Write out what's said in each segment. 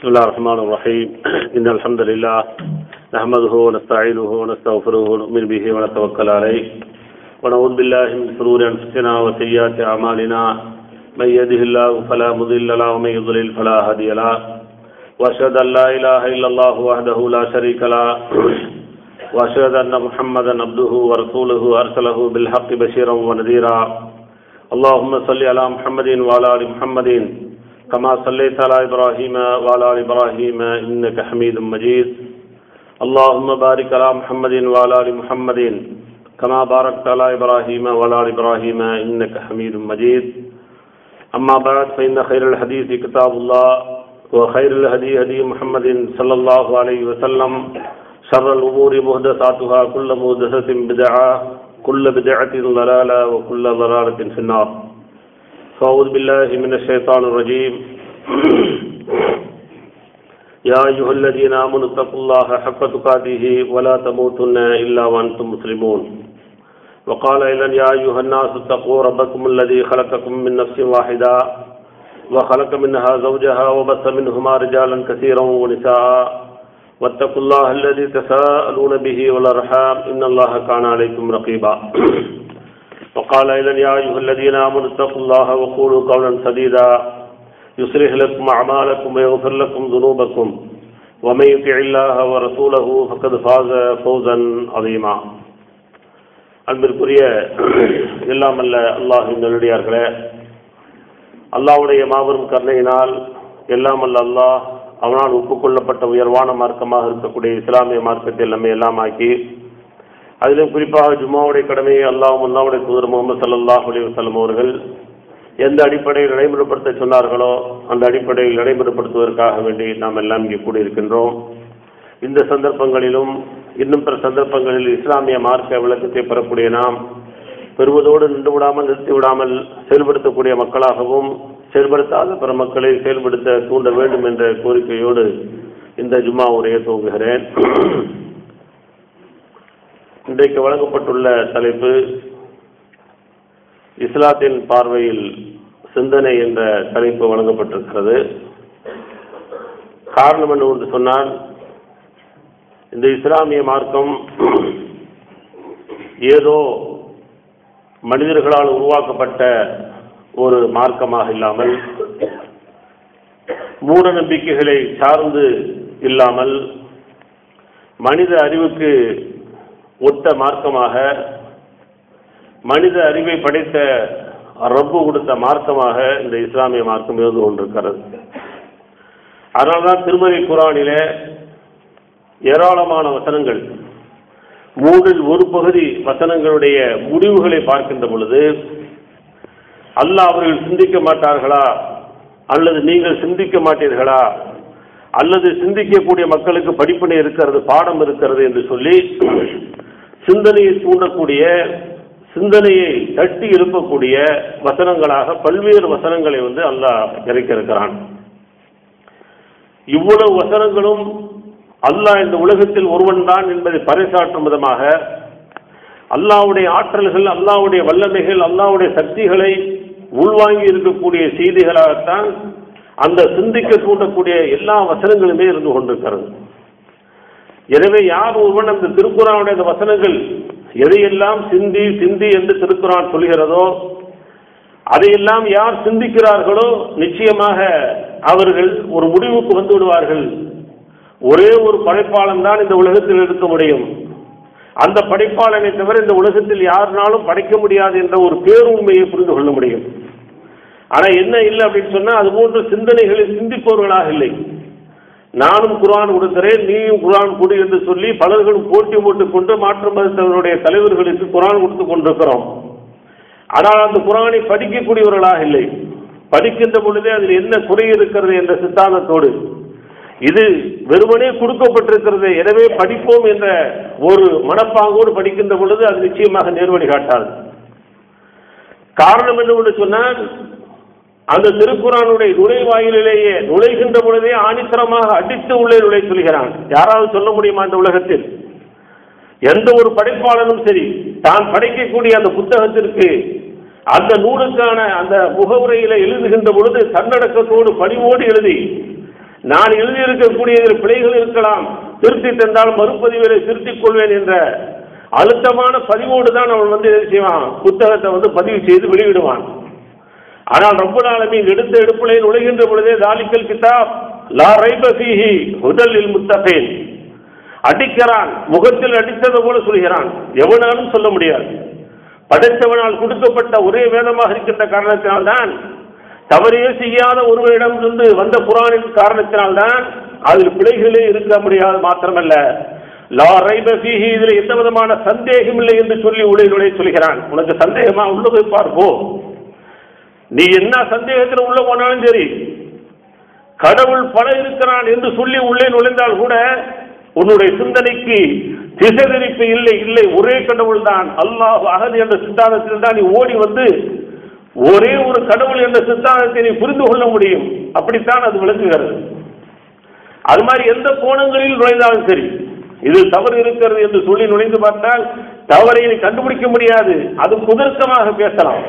بسم الله الرحمن الرحيم إن الحمد لله نحمده ونستعينه ونستغفره ونؤمن به ونتوكل عليه ونعوذ بالله من شرور أنفسنا وسيئات أعمالنا من يهده الله فلا مضل له ومن يضلل فلا هادي له وأشهد أن لا إله إلا الله وحده لا شريك له وأشهد أن محمدا عبده ورسوله أرسله بالحق بشيرا ونذيرا اللهم صل على محمد وعلى آل محمد كما صليت على إبراهيم وعلى آل إبراهيم إنك حميد مجيد اللهم بارك على محمد وعلى آل محمد كما باركت على إبراهيم وعلى آل إبراهيم إنك حميد مجيد أما بعد فإن خير الحديث كتاب الله وخير الهدي هدي محمد صلى الله عليه وسلم شر الأمور محدثاتها كل محدثة بدعة كل بدعة ضلالة وكل ضلالة في النار فأعوذ بالله من الشيطان الرجيم يا أيها الذين آمنوا اتقوا الله حق تقاته ولا تموتن إلا وأنتم مسلمون وقال أيضا يا أيها الناس اتقوا ربكم الذي خلقكم من نفس واحدة وخلق منها زوجها وبث منهما رجالا كثيرا ونساء واتقوا الله الذي تساءلون به والأرحام إن الله كان عليكم رقيبا وقال أيضا يا أيها الذين آمنوا اتقوا الله وقولوا قولا سديدا يصلح لكم أعمالكم ويغفر لكم ذنوبكم ومن يطع الله ورسوله فقد فاز فوزا عظيما அன்பிற்குரிய எல்லாம் அல்ல அல்லாஹின் நல்லடியார்களே அல்லாஹ்வுடைய மாபெரும் கருணையினால் எல்லாம் அல்ல அல்லாஹ் அவனால் ஒப்புக்கொள்ளப்பட்ட உயர்வான மார்க்கமாக இருக்கக்கூடிய இஸ்லாமிய மார்க்கத்தில் நம்மை எல்லாம் ஆக்கி அதிலும் குறிப்பாக ஜும்மாவுடைய கடமையை அல்லாஹ் அல்லாவுடைய தூதர் முகமது சல்லாஹ் அலி வசல்லம் அவர்கள் எந்த அடிப்படையில் நடைமுறைப்படுத்த சொன்னார்களோ அந்த அடிப்படையில் நடைமுறைப்படுத்துவதற்காக வேண்டி நாம் எல்லாம் இங்கே கூடியிருக்கின்றோம் இந்த சந்தர்ப்பங்களிலும் இன்னும் பிற சந்தர்ப்பங்களில் இஸ்லாமிய மார்க்க விளக்கத்தை பெறக்கூடிய நாம் பெறுவதோடு நின்று விடாமல் நிறுத்தி விடாமல் செயல்படுத்தக்கூடிய மக்களாகவும் செயல்படுத்தாத பிற மக்களை செயல்படுத்த தூண்ட வேண்டும் என்ற கோரிக்கையோடு இந்த ஜும்மா உரையை துவங்குகிறேன் இன்றைக்கு வழங்கப்பட்டுள்ள தலைப்பு இஸ்லாத்தின் பார்வையில் சிந்தனை என்ற தலைப்பு வழங்கப்பட்டிருக்கிறது காரணம் என்ன ஒன்று சொன்னால் இந்த இஸ்லாமிய மார்க்கம் ஏதோ மனிதர்களால் உருவாக்கப்பட்ட ஒரு மார்க்கமாக இல்லாமல் மூட நம்பிக்கைகளை சார்ந்து இல்லாமல் மனித அறிவுக்கு ஒத்த மார்க்கமாக மனித அறிவை படைத்த ரப்பு கொடுத்த மார்க்கமாக இந்த இஸ்லாமிய மார்க்கம் இருந்து கொண்டிருக்கிறது அதனால்தான் திருமதி குரானிலே ஏராளமான வசனங்கள் மூன்றில் ஒரு பகுதி வசனங்களுடைய முடிவுகளை பார்க்கின்ற பொழுது அல்லாஹ் அவர்கள் சிந்திக்க மாட்டார்களா அல்லது நீங்கள் சிந்திக்க மாட்டீர்களா அல்லது சிந்திக்கக்கூடிய மக்களுக்கு படிப்பினை இருக்கிறது பாடம் இருக்கிறது என்று சொல்லி சிந்தனையை தூண்டக்கூடிய சிந்தனையை தட்டி எழுப்பக்கூடிய வசனங்களாக பல்வேறு வசனங்களை வந்து அல்லாஹ் இறக்கியிருக்கிறான் இவ்வளவு வசனங்களும் அல்லாஹ் இந்த உலகத்தில் ஒருவன் தான் என்பதை பறைசாற்றும் விதமாக அல்லாவுடைய ஆற்றல்கள் அல்லாவுடைய வல்லமைகள் அல்லாவுடைய சக்திகளை உள்வாங்கி இருக்கக்கூடிய செய்திகளாகத்தான் அந்த சிந்திக்க தூண்டக்கூடிய எல்லா வசனங்களுமே இருந்து கொண்டிருக்கிறது எனவே யார் ஒருவன் அந்த திருக்குறானுடைய அந்த வசனங்கள் எதையெல்லாம் சிந்தி சிந்தி என்று திருக்குறான் சொல்கிறதோ அதையெல்லாம் யார் சிந்திக்கிறார்களோ நிச்சயமாக அவர்கள் ஒரு முடிவுக்கு வந்து விடுவார்கள் ஒரே ஒரு படைப்பாளன் தான் இந்த உலகத்தில் இருக்க முடியும் அந்த படைப்பாளனை தவிர இந்த உலகத்தில் யாருனாலும் படைக்க முடியாது என்ற ஒரு பேருண்மையை புரிந்து கொள்ள முடியும் ஆனா என்ன இல்லை அப்படின்னு சொன்னா அது போன்ற சிந்தனைகளை சிந்திப்பவர்களாக இல்லை நானும் குரான் கொடுக்கிறேன் நீயும் குரான் கொடு என்று சொல்லி பலர்களும் போட்டி போட்டுக் கொண்டு மாற்று மதத்தவருடைய தலைவர்களுக்கு குரான் கொடுத்து கொண்டிருக்கிறோம் ஆனால் அந்த குரானை படிக்கக்கூடியவர்களாக இல்லை படிக்கின்ற பொழுதே அதில் என்ன குறை இருக்கிறது என்ற சித்தாந்தத்தோடு இது வெறுமனே கொடுக்கப்பட்டிருக்கிறது எனவே படிப்போம் என்ற ஒரு மனப்பாங்கோடு படிக்கின்ற பொழுது அது நிச்சயமாக நேர்வழி காட்டாது காரணம் என்ன சொன்னால் அந்த திருக்குறானுடைய நுழைவாயிலேயே நுழைகின்ற பொழுதே ஆணித்தரமாக அடித்து உள்ளே நுழை சொல்கிறான் யாராவது சொல்ல முடியுமா இந்த உலகத்தில் எந்த ஒரு படைப்பாளனும் சரி தான் படைக்கக்கூடிய அந்த புத்தகத்திற்கு அந்த நூலுக்கான அந்த முகவுரையில எழுதுகின்ற பொழுது தன்னடக்கத்தோடு பணிவோடு எழுதி நான் எழுதியிருக்கக்கூடியதில் பிழைகள் இருக்கலாம் திருத்தி தந்தால் மறுபதிவிலை திருத்திக் கொள்வேன் என்ற அழுத்தமான பதிவோடு தான் அவன் வந்து என்ன செய்வான் புத்தகத்தை வந்து பதிவு செய்து வெளியிடுவான் ஆனால் ரொம்ப நாளுமே எடுத்த எடுப்பிலே நுழைகின்ற பொழுதே தாலிக்கல் கிதாப் லா ரைப ஃபீஹி ஹுதலில் முத்தகேன் அடிக்கிறான் முகத்தில் அடித்தது போல சொல்கிறான் எவனாலும் சொல்ல முடியாது படைத்தவனால் கொடுக்கப்பட்ட ஒரே வேதமாக இருக்கின்ற காரணத்தினால்தான் தவறே செய்யாத ஒருவரிடம் இருந்து வந்த குரானின் காரணத்தினால்தான் அதில் பிழைகளே இருக்க முடியாது மாத்திரமல்ல லா ரைப ஃபீஹி இதில் எந்த விதமான சந்தேகம் இல்லை என்று சொல்லி உள்ளே நுழைய சொல்கிறான் உனக்கு சந்தேகமா உள்ள போய் பார்ப்போ நீ என்ன சந்தேகத்தில் உள்ள போனாலும் சரி கடவுள் பல இருக்கிறான் என்று சொல்லி உள்ளே நுழைந்தால் கூட உன்னுடைய சிந்தனைக்கு திசை திருப்பி இல்லை இல்லை ஒரே கடவுள் தான் அல்லாஹ் அகது என்ற சித்தாந்தத்தில் தான் நீ ஓடி வந்து ஒரே ஒரு கடவுள் என்ற சித்தாந்தத்தை நீ புரிந்து கொள்ள முடியும் அப்படித்தான் அது விளங்குகிறது அது மாதிரி எந்த கோணங்களில் நுழைந்தாலும் சரி இது தவறு இருக்கிறது என்று சொல்லி நுழைந்து பார்த்தால் தவறை நீ கண்டுபிடிக்க முடியாது அது குதர்க்கமாக பேசலாம்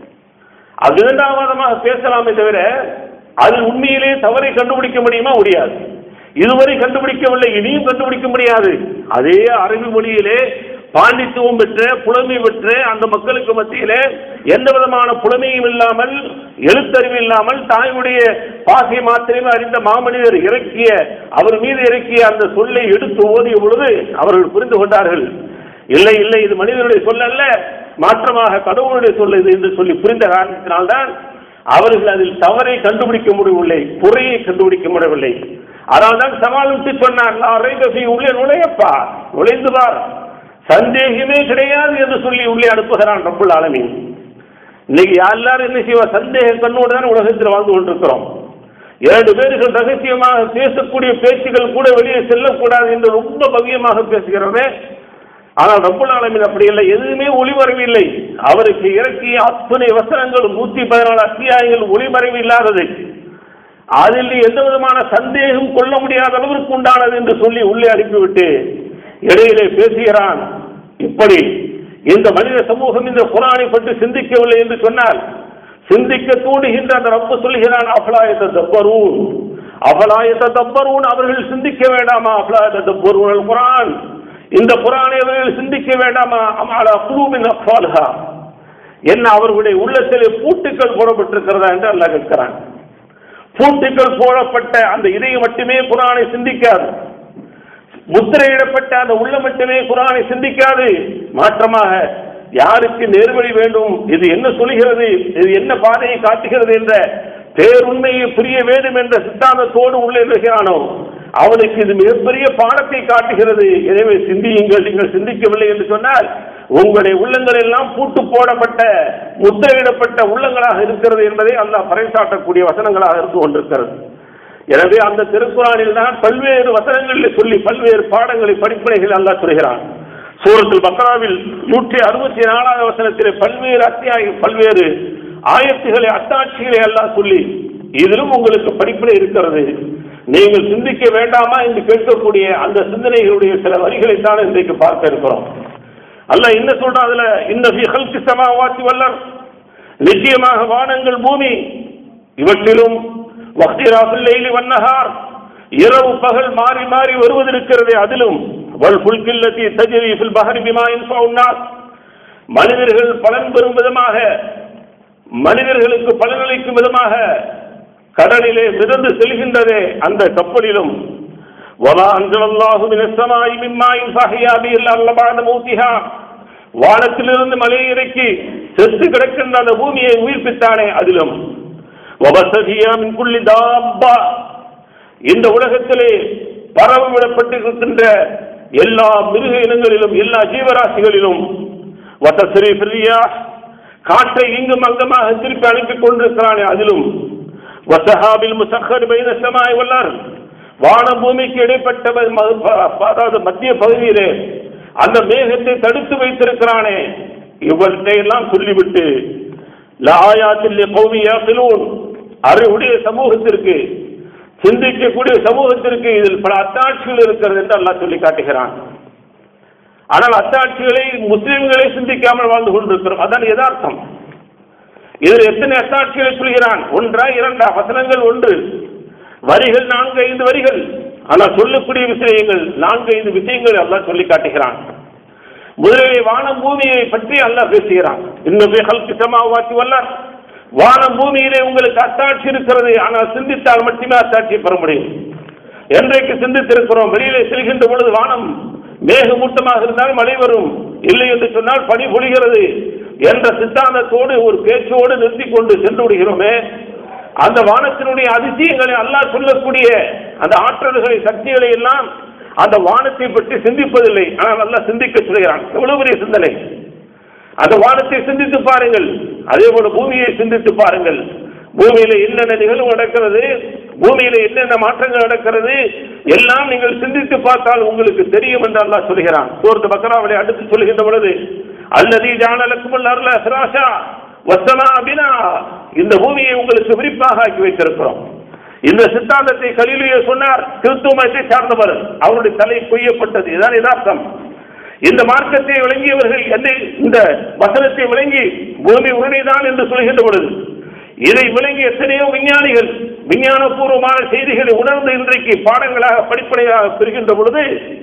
அது இரண்டாவதமாக பேசலாமே தவிர அது உண்மையிலே தவறை கண்டுபிடிக்க முடியுமா முடியாது இதுவரை கண்டுபிடிக்கவில்லை இனியும் கண்டுபிடிக்க முடியாது அதே அரபி மொழியிலே பாண்டித்துவம் பெற்ற புலமை பெற்ற அந்த மக்களுக்கு மத்தியிலே எந்த விதமான புலமையும் இல்லாமல் எழுத்தறிவு இல்லாமல் தாயுடைய பாசை மாத்திரமே அறிந்த மாமனிதர் இறக்கிய அவர் மீது இறக்கிய அந்த சொல்லை எடுத்து ஓதிய பொழுது அவர்கள் புரிந்து கொண்டார்கள் இல்லை இல்லை இது மனிதனுடைய சொல்லல்ல மாற்றமாக கடவுளுடைய சொல்ல இது என்று சொல்லி புரிந்த காரணத்தினால்தான் அவர்கள் அதில் தவறை கண்டுபிடிக்க முடியவில்லை குறையை கண்டுபிடிக்க முடியவில்லை அதனால்தான் சவால் விட்டு சொன்னார் நான் ரைபசி உள்ளே நுழையப்பா நுழைந்து பார் சந்தேகமே கிடையாது என்று சொல்லி உள்ளே அனுப்புகிறான் ரப்புல் ஆலமீன் இன்னைக்கு எல்லாரும் என்ன செய்வா சந்தேக கண்ணோடு தான் உலகத்தில் வாழ்ந்து கொண்டிருக்கிறோம் இரண்டு பேர்கள் ரகசியமாக பேசக்கூடிய பேச்சுகள் கூட வெளியே செல்லக்கூடாது என்று ரொம்ப பவியமாக பேசுகிறோமே ஆனால் ரப்புல் ஆலமீன் அப்படி இல்லை எதுவுமே ஒளிமறைவில்லை அவருக்கு இறக்கிய அத்தனை வசனங்களும் நூத்தி பதினாலு அத்தியாயங்கள் ஒளிமறைவு இல்லாதது அதில் எந்த விதமான சந்தேகம் கொள்ள முடியாத அளவிற்கு உண்டானது என்று சொல்லி உள்ளே அனுப்பிவிட்டு இடையிலே பேசுகிறான் இப்படி இந்த மனித சமூகம் இந்த குரானை பற்றி சிந்திக்கவில்லை என்று சொன்னால் சிந்திக்க தூண்டுகின்ற அந்த ரப்பு சொல்கிறான் அபலாயத்த தப்பரூன் அபலாயத்த தப்பரூன் அவர்கள் சிந்திக்க வேண்டாமா அபலாயத்த தப்பரூன் குரான் இந்த குரானை அவர்கள் சிந்திக்க வேண்டாமா அமாலா குழுவின் அப்பாலுகா என்ன அவர்களுடைய உள்ளத்திலே பூட்டுக்கள் போடப்பட்டிருக்கிறதா என்று அல்லாஹ் கேட்கிறான் பூட்டுக்கள் போடப்பட்ட அந்த இதயம் மட்டுமே குரானை சிந்திக்காது முத்திரையிடப்பட்ட அந்த உள்ள மட்டுமே குரானை சிந்திக்காது மாற்றமாக யாருக்கு நேர்வழி வேண்டும் இது என்ன சொல்கிறது இது என்ன பாதையை காட்டுகிறது என்ற பேருண்மையை புரிய வேண்டும் என்ற சித்தாந்தத்தோடு உள்ளே இருக்கிறானோ அவனுக்கு இது மிகப்பெரிய பாடத்தை காட்டுகிறது எனவே சிந்தியுங்கள் நீங்கள் சிந்திக்கவில்லை என்று சொன்னால் உங்களுடைய உள்ளங்கள் எல்லாம் பூட்டு போடப்பட்ட முத்திரையிடப்பட்ட உள்ளங்களாக இருக்கிறது என்பதை அல்லாஹ் பறைசாட்டக்கூடிய வசனங்களாக இருந்து கொண்டிருக்கிறது எனவே அந்த திருக்குறானில் தான் பல்வேறு வசனங்களில் சொல்லி பல்வேறு பாடங்களை படிப்பினைகள் அல்லாஹ் சொல்கிறான் சூரத்தில் பக்ராவில் நூற்றி அறுபத்தி நாலாவது வசனத்திலே பல்வேறு அத்தியாய பல்வேறு ஆயத்துகளை அத்தாட்சிகளை எல்லாம் சொல்லி இதிலும் உங்களுக்கு படிப்பினை இருக்கிறது நீங்கள் சிந்திக்க வேண்டாமா என்று கேட்கக்கூடிய அந்த சிந்தனைகளுடைய சில வரிகளை தான் இன்றைக்கு பார்க்க இருக்கிறோம் அல்ல என்ன சொல்றான் அதுல இந்த ஹல்கு சமாவாத்தி வல்லர் நிச்சயமாக வானங்கள் பூமி இவற்றிலும் வக்திராபில்லைலி வண்ணகார் இரவு பகல் மாறி மாறி வருவது இருக்கிறது அதிலும் வல் புல்கில்லத்தி தஜரி ஃபில் பஹரி பிமா இன்ஃபவுன்னாஸ் மனிதர்கள் பலன் பெறும் விதமாக மனிதர்களுக்கு பலனளிக்கும் விதமாக கடலிலே மிதந்து செல்கின்றதே அந்த கப்பலிலும் وما أنزل الله من السماء من ماء فأحيا به الأرض بعد موتها வானத்திலிருந்து மலையை இறக்கி செத்து கிடக்கின்ற அந்த பூமியை உயிர்ப்பித்தானே அதிலும் وبث من كل دابة இந்த உலகத்திலே பரவ விடப்பட்டிருக்கின்ற எல்லா மிருக இனங்களிலும் எல்லா ஜீவராசிகளிலும் வட்டசிறி பிரியா காற்றை இங்கும் அங்கமாக திருப்பி அனுப்பி கொண்டிருக்கிறானே அதிலும் வசஹாபில் முசக்கர் பைன சமாய் வல்லார் வானம் பூமிக்கு இடைப்பட்ட ம- ம- அதாவது மத்திய பகுதியிலே அந்த மேகத்தை தடுத்து வைத்திருக்கிறானே இவற்றை எல்லாம் சொல்லிவிட்டு லாயாத்தில் கௌமி யாசிலூன் அறிவுடைய சமூகத்திற்கு சிந்திக்கக்கூடிய சமூகத்திற்கு இதில் பல அத்தாட்சிகள் இருக்கிறது என்று அல்லாஹ் சொல்லி காட்டுகிறான் ஆனால் அத்தாட்சிகளை முஸ்லிம்களை சிந்திக்காமல் வாழ்ந்து கொண்டிருக்கிறோம் அதான் யதார்த்தம் இதில் எத்தனை அத்தாட்சிகளை சொல்கிறான் ஒன்றா இரண்டா வசனங்கள் ஒன்று வரிகள் நான்கு ஐந்து வரிகள் ஆனால் சொல்லக்கூடிய விஷயங்கள் நான்கு ஐந்து விஷயங்கள் அல்லாஹ் சொல்லி காட்டுகிறான் முதலிலே வானம் பூமியை பற்றி அல்லாஹ் பேசுகிறான் இன்னும் ஹல்கு சமாவாக்கி வல்ல வானம் பூமியிலே உங்களுக்கு அத்தாட்சி இருக்கிறது ஆனால் சிந்தித்தால் மட்டுமே அத்தாட்சியை பெற முடியும் என்றைக்கு சிந்தித்திருக்கிறோம் வெளியிலே செல்கின்ற பொழுது வானம் மேகமூட்டமாக இருந்தால் மழை வரும் இல்லை என்று சொன்னால் பனி பொழிகிறது என்ற சித்தாந்தத்தோடு ஒரு பேச்சோடு நிறுத்திக் கொண்டு சென்று விடுகிறோமே அந்த வானத்தினுடைய அதிசயங்களை அல்லாஹ் சொல்லக்கூடிய அந்த ஆற்றல்களை சக்திகளை எல்லாம் அந்த வானத்தை பற்றி சிந்திப்பதில்லை ஆனால் அல்லாஹ் சிந்திக்க சொல்கிறான் எவ்வளவு பெரிய சிந்தனை அந்த வானத்தை சிந்தித்து பாருங்கள் அதே போல பூமியை சிந்தித்து பாருங்கள் பூமியில என்னென்ன நிகழ்வு நடக்கிறது பூமியில என்னென்ன மாற்றங்கள் நடக்கிறது எல்லாம் நீங்கள் சிந்தித்து பார்த்தால் உங்களுக்கு தெரியும் என்று அல்லாஹ் சொல்கிறான் சூரத்து பக்கராவிலே அடுத்து சொல்கின்ற பொழுது அல்லது ஜானலக்குமல் அருள சிராஷா வசனா அபினா இந்த பூமியை உங்களுக்கு விரிப்பாக ஆக்கி வைத்திருக்கிறோம் இந்த சித்தாந்தத்தை கலிலுயே சொன்னார் கிறிஸ்துவ மதத்தை சார்ந்தவர் அவருடைய தலை கொய்யப்பட்டது இதுதான் யதார்த்தம் இந்த மார்க்கத்தை விளங்கியவர்கள் என்ன இந்த வசனத்தை விளங்கி பூமி உருணைதான் என்று சொல்கின்ற பொழுது இதை விளங்கி எத்தனையோ விஞ்ஞானிகள் விஞ்ஞானபூர்வமான செய்திகளை உணர்ந்து இன்றைக்கு பாடங்களாக படிப்படையாக பெறுகின்ற பொழுது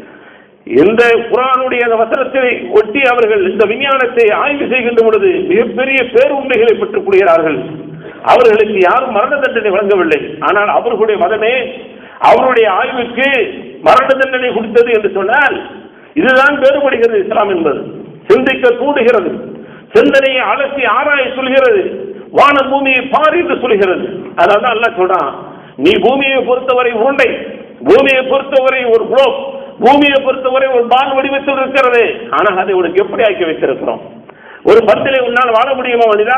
இந்த குரானுடைய அந்த வசனத்தை ஒட்டி அவர்கள் இந்த விஞ்ஞானத்தை ஆய்வு செய்கின்ற பொழுது மிகப்பெரிய பேருண்மைகளை பெற்றுக் கொள்கிறார்கள் அவர்களுக்கு யாரும் மரண தண்டனை வழங்கவில்லை ஆனால் அவர்களுடைய மதமே அவருடைய ஆய்வுக்கு மரண தண்டனை கொடுத்தது என்று சொன்னால் இதுதான் வேறுபடுகிறது இஸ்லாம் என்பது சிந்திக்க தூண்டுகிறது சிந்தனையை அலசி ஆராய சொல்கிறது வான பூமியை பார் என்று சொல்கிறது அதனால அல்லாஹ் சொல்றான் நீ பூமியை பொறுத்தவரை உருண்டை பூமியை பொறுத்தவரை ஒரு குளோப் பூமியை பொறுத்தவரை ஒரு பால் வடிவத்தில் இருக்கிறது ஆனால் அதை உனக்கு எப்படி ஆக்கி வைத்திருக்கிறோம் ஒரு பந்திலே உன்னால் வாழ முடியுமா மனிதா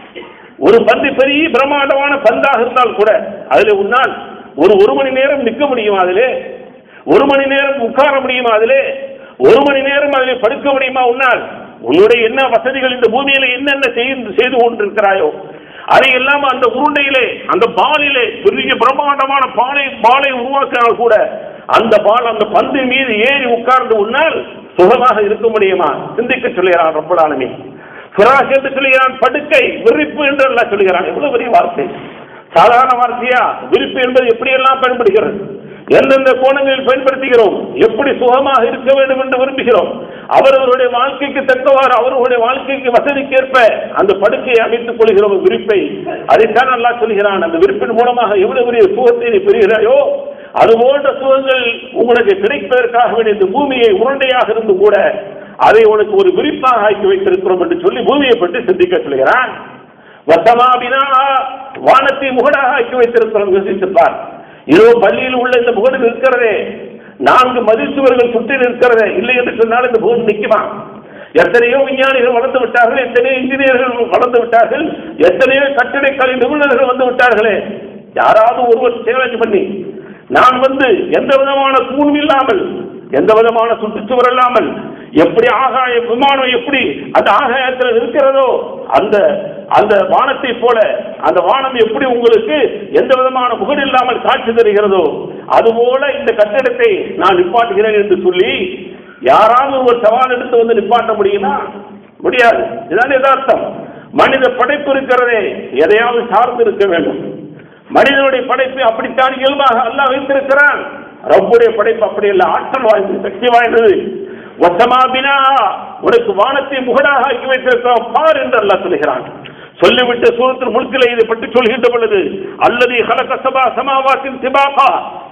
ஒரு பந்து பெரிய பிரம்மாண்டமான பந்தாக இருந்தால் கூட அதில் உன்னால் ஒரு ஒரு மணி நேரம் நிற்க முடியுமா அதிலே ஒரு மணி நேரம் உட்கார முடியுமா அதிலே ஒரு மணி நேரம் அதிலே படுக்க முடியுமா உன்னால் உன்னுடைய என்ன வசதிகள் இந்த பூமியில என்னென்ன செய்து செய்து கொண்டிருக்கிறாயோ அதையெல்லாம் அந்த உருண்டையிலே அந்த பாலிலே பெரிய பிரம்மாண்டமான பாலை பாலை உருவாக்கினால் கூட அந்த பால் அந்த பந்து மீது ஏறி உட்கார்ந்து உன்னால் சுகமாக இருக்க முடியுமா சிந்திக்க சொல்லுகிறான் ரப்பலாலுமே ஃபிராஷ் என்று சொல்லுகிறான் படுக்கை விரிப்பு என்று எல்லாம் சொல்லுகிறான் எவ்வளவு பெரிய வார்த்தை சாதாரண வார்த்தையா விரிப்பு என்பது எப்படியெல்லாம் பயன்படுகிறது எந்தெந்த கோணங்களில் பயன்படுத்துகிறோம் எப்படி சுகமாக இருக்க வேண்டும் என்று விரும்புகிறோம் அவரவருடைய வாழ்க்கைக்கு தக்கவாறு அவர்களுடைய வாழ்க்கைக்கு வசதிக்கேற்ப அந்த படுக்கையை அமைத்துக் கொள்கிறோம் விரிப்பை அதைத்தான் நல்லா சொல்கிறான் அந்த விரிப்பின் மூலமாக எவ்வளவு பெரிய சுகத்தை நீ பெறுகிறாயோ அது போன்ற சுகங்கள் உங்களுக்கு கிடைப்பதற்காக வேண்டிய இந்த பூமியை உருண்டையாக இருந்து கூட அதை உனக்கு ஒரு விரிப்பாக ஆக்கி வைத்திருக்கிறோம் என்று சொல்லி பூமியை பற்றி சிந்திக்க சொல்கிறான் வசமாபினா வானத்தை முகடாக ஆக்கி வைத்திருக்கிறோம் யோசித்துப்பார் இதோ பள்ளியில் உள்ள இந்த முகடு இருக்கிறதே நான்கு மதில் சுவர்கள் சுற்றி இருக்கிறதே இல்லை என்று சொன்னால் இந்த முகடு நிற்குமா எத்தனையோ விஞ்ஞானிகள் வளர்ந்து விட்டார்கள் எத்தனையோ இன்ஜினியர்கள் வளர்ந்து விட்டார்கள் எத்தனையோ கட்டிடக்கலை நிபுணர்கள் வந்து விட்டார்களே யாராவது ஒருவர் சேலஞ்ச் பண்ணி நான் வந்து எந்த விதமான தூணும் இல்லாமல் எந்த விதமான சுற்றுச்சுவர் இல்லாமல் எப்படி ஆகாய விமானம் எப்படி அந்த ஆகாயத்தில் இருக்கிறதோ அந்த அந்த வானத்தை போல அந்த வானம் எப்படி உங்களுக்கு எந்த விதமான முகடு இல்லாமல் காட்சி தருகிறதோ அதுபோல இந்த கட்டிடத்தை நான் நிப்பாட்டுகிறேன் என்று சொல்லி யாராவது ஒரு சவால் எடுத்து வந்து நிப்பாட்ட முடியுமா முடியாது இதுதான் யதார்த்தம் மனித படைப்பு இருக்கிறதே எதையாவது சார்ந்து இருக்க வேண்டும் மனிதனுடைய படைப்பு அப்படித்தான் இயல்பாக அல்லாஹ் வைத்திருக்கிறான் ரப்புடைய படைப்பு அப்படி இல்லை ஆற்றல் வாய்ந்தது சக்தி வாய்ந்தது வசமாபினா உனக்கு வானத்தை முகடாக ஆக்கி வைத்திருக்கிறோம் பார் என்று அல்லாஹ் சொல்கிறான் சொல்லிவிட்டு சூரத்தில் முழுக்கில இதை பற்றி சொல்கின்ற பொழுது அல்லது ஹலக சபா சமாவாத்தின் திபாகா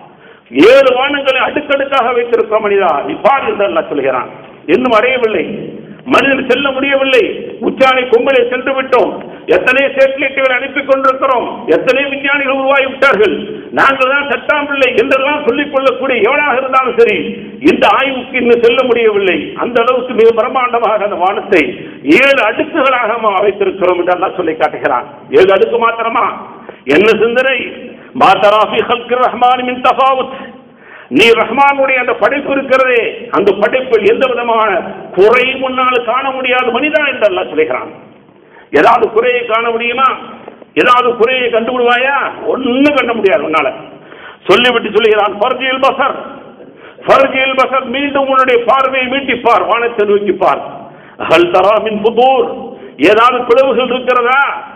ஏழு வானங்களை அடுக்கடுக்காக வைத்திருக்கிறோம் மனிதா நீ பார் என்று அல்லாஹ் சொல்கிறான் இன்னும் அடையவில்லை மனிதன் செல்ல முடியவில்லை உச்சாணி கொம்பலை சென்று விட்டோம் எத்தனை சேட்டலைட்டுகள் அனுப்பி கொண்டிருக்கிறோம் எத்தனை விஞ்ஞானிகள் உருவாகி விட்டார்கள் நாங்கள் தான் சட்டாம்பிள்ளை என்றெல்லாம் சொல்லிக் கொள்ளக்கூடிய எவனாக இருந்தாலும் சரி இந்த ஆய்வுக்கு இன்னும் செல்ல முடியவில்லை அந்த அளவுக்கு மிக பிரம்மாண்டமாக அந்த வானத்தை ஏழு அடுக்குகளாக நாம் வைத்திருக்கிறோம் என்று எல்லாம் சொல்லி காட்டுகிறான் ஏழு அடுக்கு மாத்திரமா என்ன சிந்தனை மாத்தராஃபி ஹல்கிர் ரஹ்மான் மின் தஃபாவுத் நீ ரஹ்மானுடைய அந்த படைப்பு இருக்கிறதே அந்த படைப்பில் எந்த விதமான குறை முன்னால் காண முடியாத மனிதா என்று அல்லாஹ் சொல்கிறான் ஏதாவது குறையை காண முடியுமா ஏதாவது குறையை கண்டுபிடுவாயா ஒன்னும் கண்ட முடியாது உன்னால சொல்லிவிட்டு சொல்லுகிறான் ஃபர்ஜில் பசர் ஃபர்ஜில் பசர் மீண்டும் உன்னுடைய பார்வையை மீட்டிப்பார் வானத்தை நோக்கிப்பார் ஹல் தரா மின் புதூர் ஏதாவது பிளவுகள் இருக்கிறதா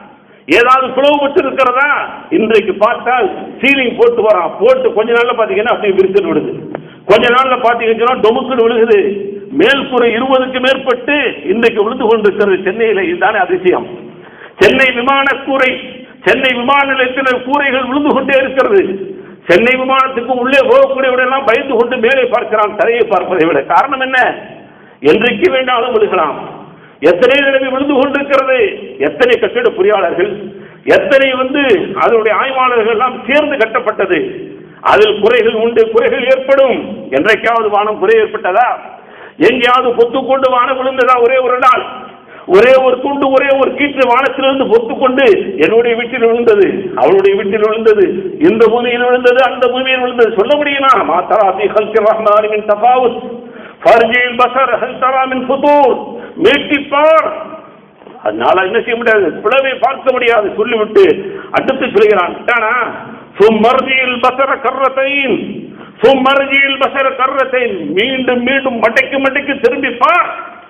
ஏதாவது பிளவுபட்டு இருக்கிறதா இன்றைக்கு பார்த்தால் சீலிங் போட்டு வரான் போட்டு கொஞ்ச நாள்ல பாத்தீங்கன்னா அப்படியே விரிசல் விடுது கொஞ்ச நாள்ல பாத்தீங்கன்னா டொமுக்குன்னு விழுகுது மேல்கூரை இருபதுக்கு மேற்பட்டு இன்றைக்கு விழுந்து கொண்டிருக்கிறது சென்னையில இதுதானே அதிசயம் சென்னை விமான கூரை சென்னை விமான நிலையத்தில் கூரைகள் விழுந்து கொண்டே இருக்கிறது சென்னை விமானத்துக்கு உள்ளே போகக்கூடியவரெல்லாம் பயந்து கொண்டு மேலே பார்க்கிறான் தரையை பார்ப்பதை விட காரணம் என்ன என்றைக்கு வேண்டாலும் விழுகலாம் எத்தனை தடவை விழுந்து கொண்டிருக்கிறது எத்தனை கட்டிட பொறியாளர்கள் எத்தனை வந்து அதனுடைய ஆய்வாளர்கள் எல்லாம் சேர்ந்து கட்டப்பட்டது அதில் குறைகள் உண்டு குறைகள் ஏற்படும் என்றைக்காவது வானம் குறை ஏற்பட்டதா எங்கேயாவது பொத்து கொண்டு வானம் விழுந்ததா ஒரே ஒரு நாள் ஒரே ஒரு துண்டு ஒரே ஒரு கீற்று வானத்திலிருந்து பொத்துக்கொண்டு என்னுடைய வீட்டில் விழுந்தது அவளுடைய வீட்டில் விழுந்தது இந்த பூமியில் விழுந்தது அந்த பூமியில் விழுந்தது சொல்ல முடியுமா மாத்தரா பி ஹல்கி ரஹ்மானின் தபாவுத் ஃபர்ஜில் பசர் ஹல் தராமின் ஃபுதூர் மீட்டிப்பார் அதனால என்ன செய்ய முடியாது பிளவை பார்க்க முடியாது சொல்லிவிட்டு அடுத்து சொல்கிறான் தானா சும்மர்ஜியில் பசர கர்ரத்தைன் சும்மர்ஜியில் பசர கர்ரத்தைன் மீண்டும் மீண்டும் மட்டைக்கு மட்டைக்கு திரும்பி பார்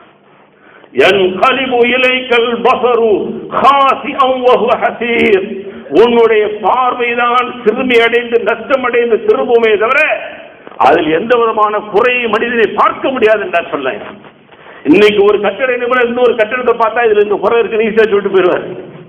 ينقلب إليك البصر خاسئا وهو حسير உன்னுடைய பார்வைதான் சிறுமி அடைந்து நஷ்டம் அடைந்து திரும்புமே தவிர அதில் எந்த விதமான குறையை மனிதனை பார்க்க முடியாது என்று சொல்ல இன்னைக்கு ஒரு கட்டட நிபுணர் இன்னொரு கட்டடத்தை பார்த்தா இதுல இந்த குறை இருக்கு ஈஸியா சொல்லிட்டு போயிடுவார்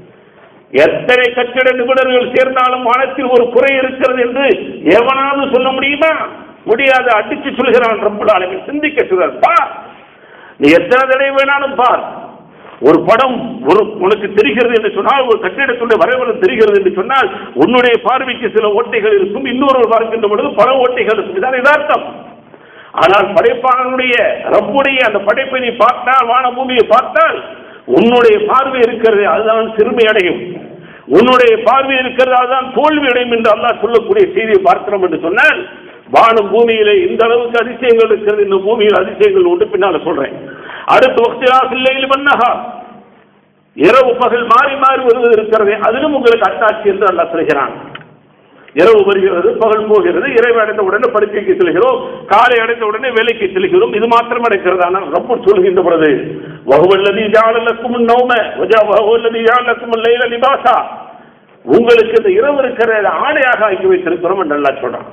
எத்தனை கட்டிட நிபுணர்கள் சேர்ந்தாலும் வானத்தில் ஒரு குறை இருக்கிறது என்று எவனாவது சொல்ல முடியுமா முடியாது அடிச்சு சொல்கிறான் ரப்பல் ஆலமீன் சிந்திக்க சொல்றார் பா நீ எத்தனை தடவை வேணாலும் பார் ஒரு படம் ஒரு உனக்கு தெரிகிறது என்று சொன்னால் ஒரு கட்டிடத்துடைய வரைபடம் தெரிகிறது என்று சொன்னால் உன்னுடைய பார்வைக்கு சில ஓட்டைகள் இருக்கும் இன்னொரு பார்க்கின்ற பொழுது பல ஓட்டைகள் இருக்கும் இதான் யதார்த்தம் ஆனால் படைப்பாளனுடைய ரப்புடைய அந்த படைப்பை நீ பார்த்தால் வான பூமியை பார்த்தால் உன்னுடைய பார்வை இருக்கிறது அதுதான் சிறுமை அடையும் உன்னுடைய பார்வை இருக்கிறது அதுதான் தோல்வி அடையும் என்று அல்லாஹ் சொல்லக்கூடிய செய்தியை பார்க்கிறோம் என்று சொன்னால் வானம் பூமியிலே இந்த அளவுக்கு அதிசயங்கள் இருக்கிறது இந்த பூமியில் அதிசயங்கள் உண்டு பின்னால சொல்றேன் அடுத்து வக்திரா சில்லையில் பண்ணஹா இரவு பகல் மாறி மாறி வருவது இருக்கிறது அதிலும் உங்களுக்கு அத்தாட்சி என்று அல்லாஹ் சொல்கிறான் இரவு வருகிறது பகல் போகிறது இரவு அடைந்த உடனே படுக்கைக்கு செல்கிறோம் காலை அடைந்த உடனே வேலைக்கு செல்கிறோம் இது மாத்திரம் அடைக்கிறது ஆனால் ரொம்ப சொல்கின்ற பொழுது வகுவல்லதி ஜாலலக்கும் நௌம வகுவல்லதி ஜாலலக்கும் லைல லிபாசா உங்களுக்கு இந்த இரவு இருக்கிற ஆடையாக ஆக்கி வைத்திருக்கிறோம் என்று அல்லாஹ் சொல்றான்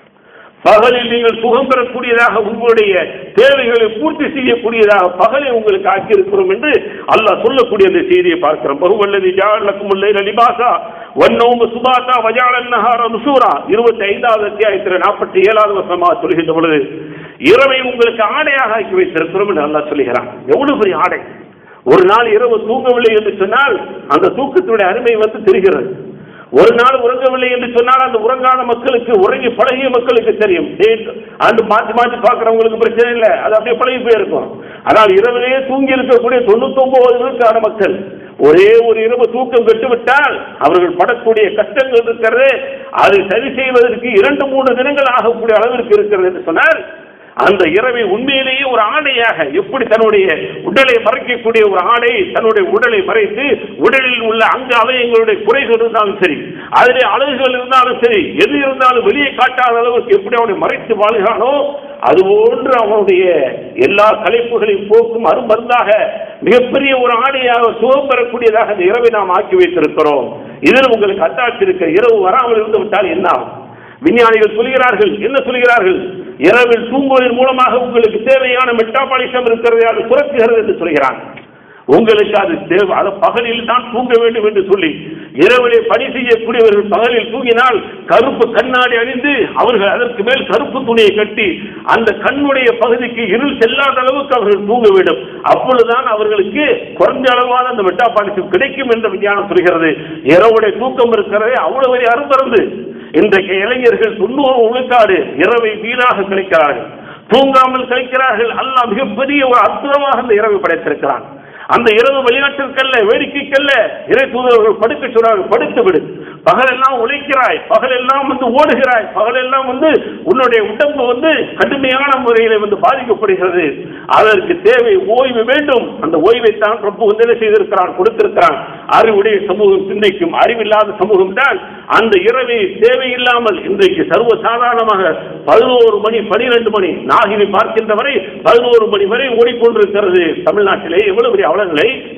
பகலில் நீங்கள் சுகம் பெறக்கூடியதாக உங்களுடைய தேவைகளை பூர்த்தி செய்யக்கூடியதாக பகலை உங்களுக்கு ஆக்கியிருக்கிறோம் என்று அல்லாஹ் சொல்லக்கூடிய அந்த செய்தியை பார்க்கிறோம் பகுவல்லதி ஜாலக்கும் லைல லிபாசா வன்னோம சுபாத்தா வஜாலன் நஹார நுசூரா இருபத்தி ஐந்தாவது அத்தியாயத்தில் நாற்பத்தி ஏழாவது வருஷமாக சொல்கின்ற பொழுது இரவை உங்களுக்கு ஆடையாக ஆக்கி வைத்திருக்கிறோம் என்று அல்லாஹ் சொல்லுகிறான் எவ்வளவு பெரிய ஆடை ஒரு நாள் இரவு தூங்கவில்லை என்று சொன்னால் அந்த தூக்கத்தினுடைய அருமை வந்து தெரிகிறது ஒரு நாள் உறங்கவில்லை என்று சொன்னால் அந்த உறங்காத மக்களுக்கு உறங்கி பழகிய மக்களுக்கு தெரியும் டேட் அந்த மாற்றி மாற்றி பார்க்குறவங்களுக்கு பிரச்சனை இல்லை அது அப்படியே பழகி போயிருக்கும் ஆனால் இரவிலேயே தூங்கி இருக்கக்கூடிய தொண்ணூத்தி ஒன்பது விழுக்கான மக்கள் ஒரே ஒரு இரவு தூக்கம் கெட்டுவிட்டால் அவர்கள் படக்கூடிய கஷ்டங்கள் இருக்கிறது அதை சரி செய்வதற்கு இரண்டு மூன்று தினங்கள் ஆகக்கூடிய அளவிற்கு இருக்கிறது என்று சொன்னால் அந்த இரவை உண்மையிலேயே ஒரு ஆடையாக எப்படி தன்னுடைய உடலை மறைக்கக்கூடிய ஒரு ஆடை தன்னுடைய உடலை மறைத்து உடலில் உள்ள அங்க அவயங்களுடைய குறைகள் இருந்தாலும் சரி அதிலே அழகுகள் இருந்தாலும் சரி எது இருந்தாலும் வெளியே காட்டாத அளவுக்கு எப்படி அவனை மறைத்து வாழ்கிறானோ அதுபோன்று அவனுடைய எல்லா கலைப்புகளையும் போக்கும் அருமருந்தாக மிகப்பெரிய ஒரு ஆடையாக சுகம் பெறக்கூடியதாக அந்த இரவை நாம் ஆக்கி வைத்திருக்கிறோம் இதில் உங்களுக்கு அத்தாட்சி இருக்க இரவு வராமல் இருந்து விட்டால் என்ன ஆகும் விஞ்ஞானிகள் சொல்கிறார்கள் என்ன சொல்கிறார்கள் இரவில் தூங்குவதன் மூலமாக உங்களுக்கு தேவையான மெட்டாபாலிசம் இருக்கிறது அது சுரக்குகிறது என்று சொல்கிறான் உங்களுக்கு அது தேவை அது பகலில் தான் தூங்க வேண்டும் என்று சொல்லி இரவிலே பணி செய்யக்கூடியவர்கள் பகலில் தூங்கினால் கருப்பு கண்ணாடி அணிந்து அவர்கள் அதற்கு மேல் கருப்பு துணியை கட்டி அந்த கண்ணுடைய பகுதிக்கு இருள் செல்லாத அளவுக்கு அவர்கள் தூங்க வேண்டும் அப்பொழுதுதான் அவர்களுக்கு குறைஞ்ச அளவான அந்த மெட்டாபாலிசம் கிடைக்கும் என்று விஞ்ஞானம் சொல்கிறது இரவுடைய தூக்கம் இருக்கிறதே அவ்வளவு பெரிய அருந்தருந்து இன்றைக்கு இளைஞர்கள் தொண்ணூறு விழுக்காடு இரவை வீணாக கழிக்கிறார்கள் தூங்காமல் கழிக்கிறார்கள் அல்லாஹ் மிகப்பெரிய ஒரு அற்புதமாக அந்த இரவை படைத்திருக்கிறான் அந்த இரவு வெளிநாட்டிற்கல்ல வேடிக்கைக்கல்ல இறை தூதர்கள் படுக்க சொல்றார்கள் படுத்து விடு பகலெல்லாம் உழைக்கிறாய் பகலெல்லாம் வந்து ஓடுகிறாய் பகலெல்லாம் வந்து உன்னுடைய உடம்பு வந்து கடுமையான முறையில் வந்து பாதிக்கப்படுகிறது அதற்கு தேவை ஓய்வு வேண்டும் அந்த ஓய்வை தான் ரொம்ப வந்து என்ன செய்திருக்கிறான் கொடுத்திருக்கிறான் அறிவுடைய சமூகம் சிந்திக்கும் அறிவில்லாத சமூகம் தான் அந்த இரவை தேவையில்லாமல் இன்றைக்கு சர்வ சாதாரணமாக பதினோரு மணி பனிரெண்டு மணி நாகினி பார்க்கின்ற வரை பதினோரு மணி வரை ஓடிக்கொண்டிருக்கிறது தமிழ்நாட்டிலே எவ்வளவு பெரிய அவலங்களை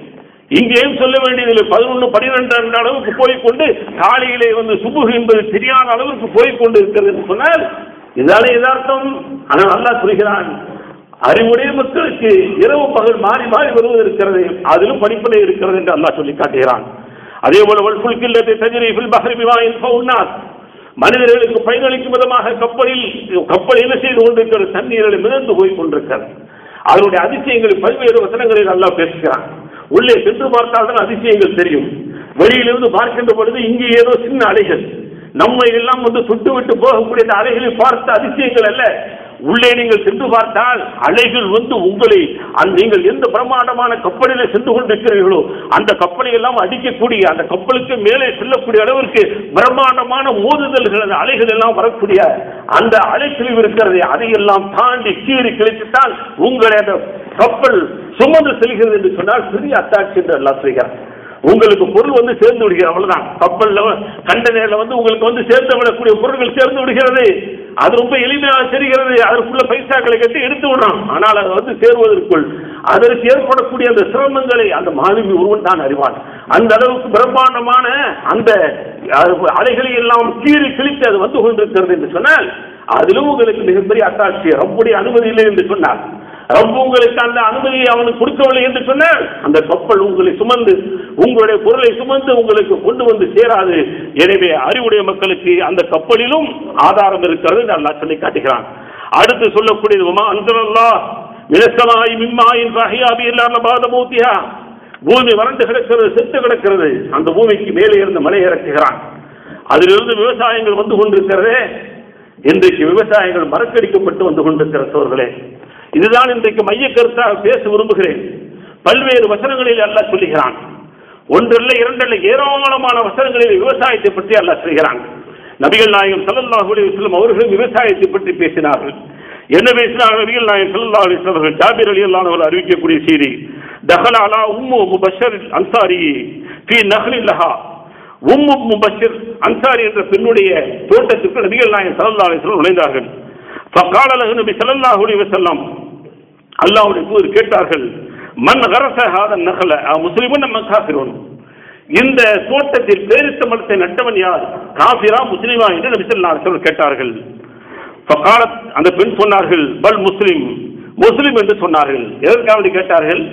இங்கேயும் சொல்ல வேண்டியதில்லை பதினொன்று பனிரெண்டு என்ற அளவுக்கு போய்க்கொண்டு காலையிலே வந்து சுபுகு என்பது தெரியாத அளவுக்கு போய்க்கொண்டு இருக்கிறது என்று சொன்னால் இதாலே எதார்த்தம் ஆனால் அல்லாஹ் சொல்கிறான் அறிவுடைய மக்களுக்கு இரவு பகல் மாறி மாறி வருவது இருக்கிறது அதிலும் படிப்பினை இருக்கிறது என்று அல்லாஹ் சொல்லி காட்டுகிறான் அதே போல வல்புல் கில்லத்தை தஜிரி ஃபில் பஹரி பிமாயின் ஃபவுன்னாஸ் மனிதர்களுக்கு பயனளிக்கும் விதமாக கப்பலில் கப்பல் என்ன செய்து கொண்டிருக்கிற தண்ணீரில் மிதந்து போய் கொண்டிருக்கிறது அதனுடைய அதிசயங்களை பல்வேறு வசனங்களில் அல்லாஹ் பேசுகிறான் உள்ளே சென்று பார்த்தால் தான் அதிசயங்கள் தெரியும் வெளியிலிருந்து பார்க்கின்ற பொழுது இங்கே ஏதோ சின்ன அலைகள் நம்மை எல்லாம் வந்து சுட்டு விட்டு போகக்கூடிய இந்த அலைகளை பார்த்த அதிசயங்கள் அல்ல உள்ளே நீங்கள் சென்று பார்த்தால் அலைகள் வந்து உங்களை அந்த நீங்கள் எந்த பிரம்மாண்டமான கப்பலில் சென்று கொண்டிருக்கிறீர்களோ அந்த கப்பலை எல்லாம் அடிக்கக்கூடிய அந்த கப்பலுக்கு மேலே செல்லக்கூடிய அளவிற்கு பிரம்மாண்டமான மோதுதல்கள் அந்த அலைகள் எல்லாம் வரக்கூடிய அந்த அலைக்கிழிவு இருக்கிறது அதையெல்லாம் தாண்டி கீறி கிழித்துத்தான் உங்களை அந்த கப்பல் சுமந்து செல்கிறது என்று சொன்னால் பெரிய அத்தாட்சி என்று எல்லாம் செய்கிறார் உங்களுக்கு பொருள் வந்து சேர்ந்து விடுகிறது அவ்வளவுதான் கப்பல்ல கண்டனர்ல வந்து உங்களுக்கு வந்து சேர்த்து விடக்கூடிய பொருட்கள் சேர்ந்து விடுகிறது அது ரொம்ப எளிமையாக தெரிகிறது அதற்குள்ள பைசாக்களை கட்டி எடுத்து விடுறோம் ஆனால் அது வந்து சேருவதற்குள் அதற்கு ஏற்படக்கூடிய அந்த சிரமங்களை அந்த மாணவி ஒருவன் தான் அறிவான் அந்த அளவுக்கு பிரம்மாண்டமான அந்த அலைகளை எல்லாம் கீறி கிழித்து அது வந்து கொண்டிருக்கிறது என்று சொன்னால் அதிலும் உங்களுக்கு மிகப்பெரிய அத்தாட்சி ரப்புடைய அனுமதி இல்லை என்று சொன்னார் ரப்பு உங்களுக்கு அந்த அனுமதியை அவனுக்கு கொடுக்கவில்லை என்று சொன்னால் அந்த கப்பல் உங்களை சுமந்து உங்களுடைய பொருளை சுமந்து உங்களுக்கு கொண்டு வந்து சேராது எனவே அறிவுடைய மக்களுக்கு அந்த கப்பலிலும் ஆதாரம் இருக்கிறது என்று அல்லாஹ் சொல்லி காட்டுகிறான் அடுத்து சொல்லக்கூடியது உமா அந்தரல்லா மினசமாய் மிம்மாயின் ரஹியாபி இல்லாம பாத மூத்தியா பூமி வறண்டு கிடக்கிறது செத்து கிடக்கிறது அந்த பூமிக்கு மேலே இருந்து மலை இறக்குகிறான் அதிலிருந்து விவசாயங்கள் வந்து கொண்டிருக்கிறதே இன்றைக்கு விவசாயங்கள் மறக்கடிக்கப்பட்டு வந்து கொண்டிருக்கிற சோர்களே இதுதான் இன்றைக்கு மைய கருத்தாக பேச விரும்புகிறேன் பல்வேறு வசனங்களில் அல்லாஹ் சொல்லுகிறான் ஒன்றல்ல இரண்டல்ல ஏராளமான வசனங்களில் விவசாயத்தை பற்றி அல்லாஹ் சொல்கிறான் நபிகள் நாயகம் ஸல்லல்லாஹு அலைஹி வஸல்லம் அவர்கள் விவசாயத்தை பற்றி பேசினார்கள் என்ன பேசினார்கள் நபிகள் நாயகம் ஸல்லல்லாஹு அலைஹி வஸல்லம் அவர்கள் ஜாபிர் ரலியல்லாஹு அன்ஹு அறிவிக்கக்கூடிய செய்தி தஹல அலா உம்மு முபஷர் அன்சாரி ஃபீ நஹ்லில் லஹா உம்மு முபஷர் அன்சாரி என்ற பெண்ணுடைய தோட்டத்துக்கு நபிகள் நாயகம் ஸல்லல்லாஹு அலைஹி வஸல்லம் நுழைந்தார்கள் فقال له النبي صلى الله عليه وسلم அல்லாஹ்வுடைய தூதர் கேட்டார்கள் மன் கரச ஹாத நகல முஸ்லிமுன் நம்ம காஃபிரோன் இந்த தோட்டத்தில் பேரித்த மரத்தை நட்டவன் யார் காஃபிரா முஸ்லிமா என்று நபி ஸல்லல்லாஹு அலைஹி வஸல்லம் கேட்டார்கள் ஃபகாலத் அந்த பெண் சொன்னார்கள் பல் முஸ்லிம் முஸ்லிம் என்று சொன்னார்கள் எதற்காக கேட்டார்கள்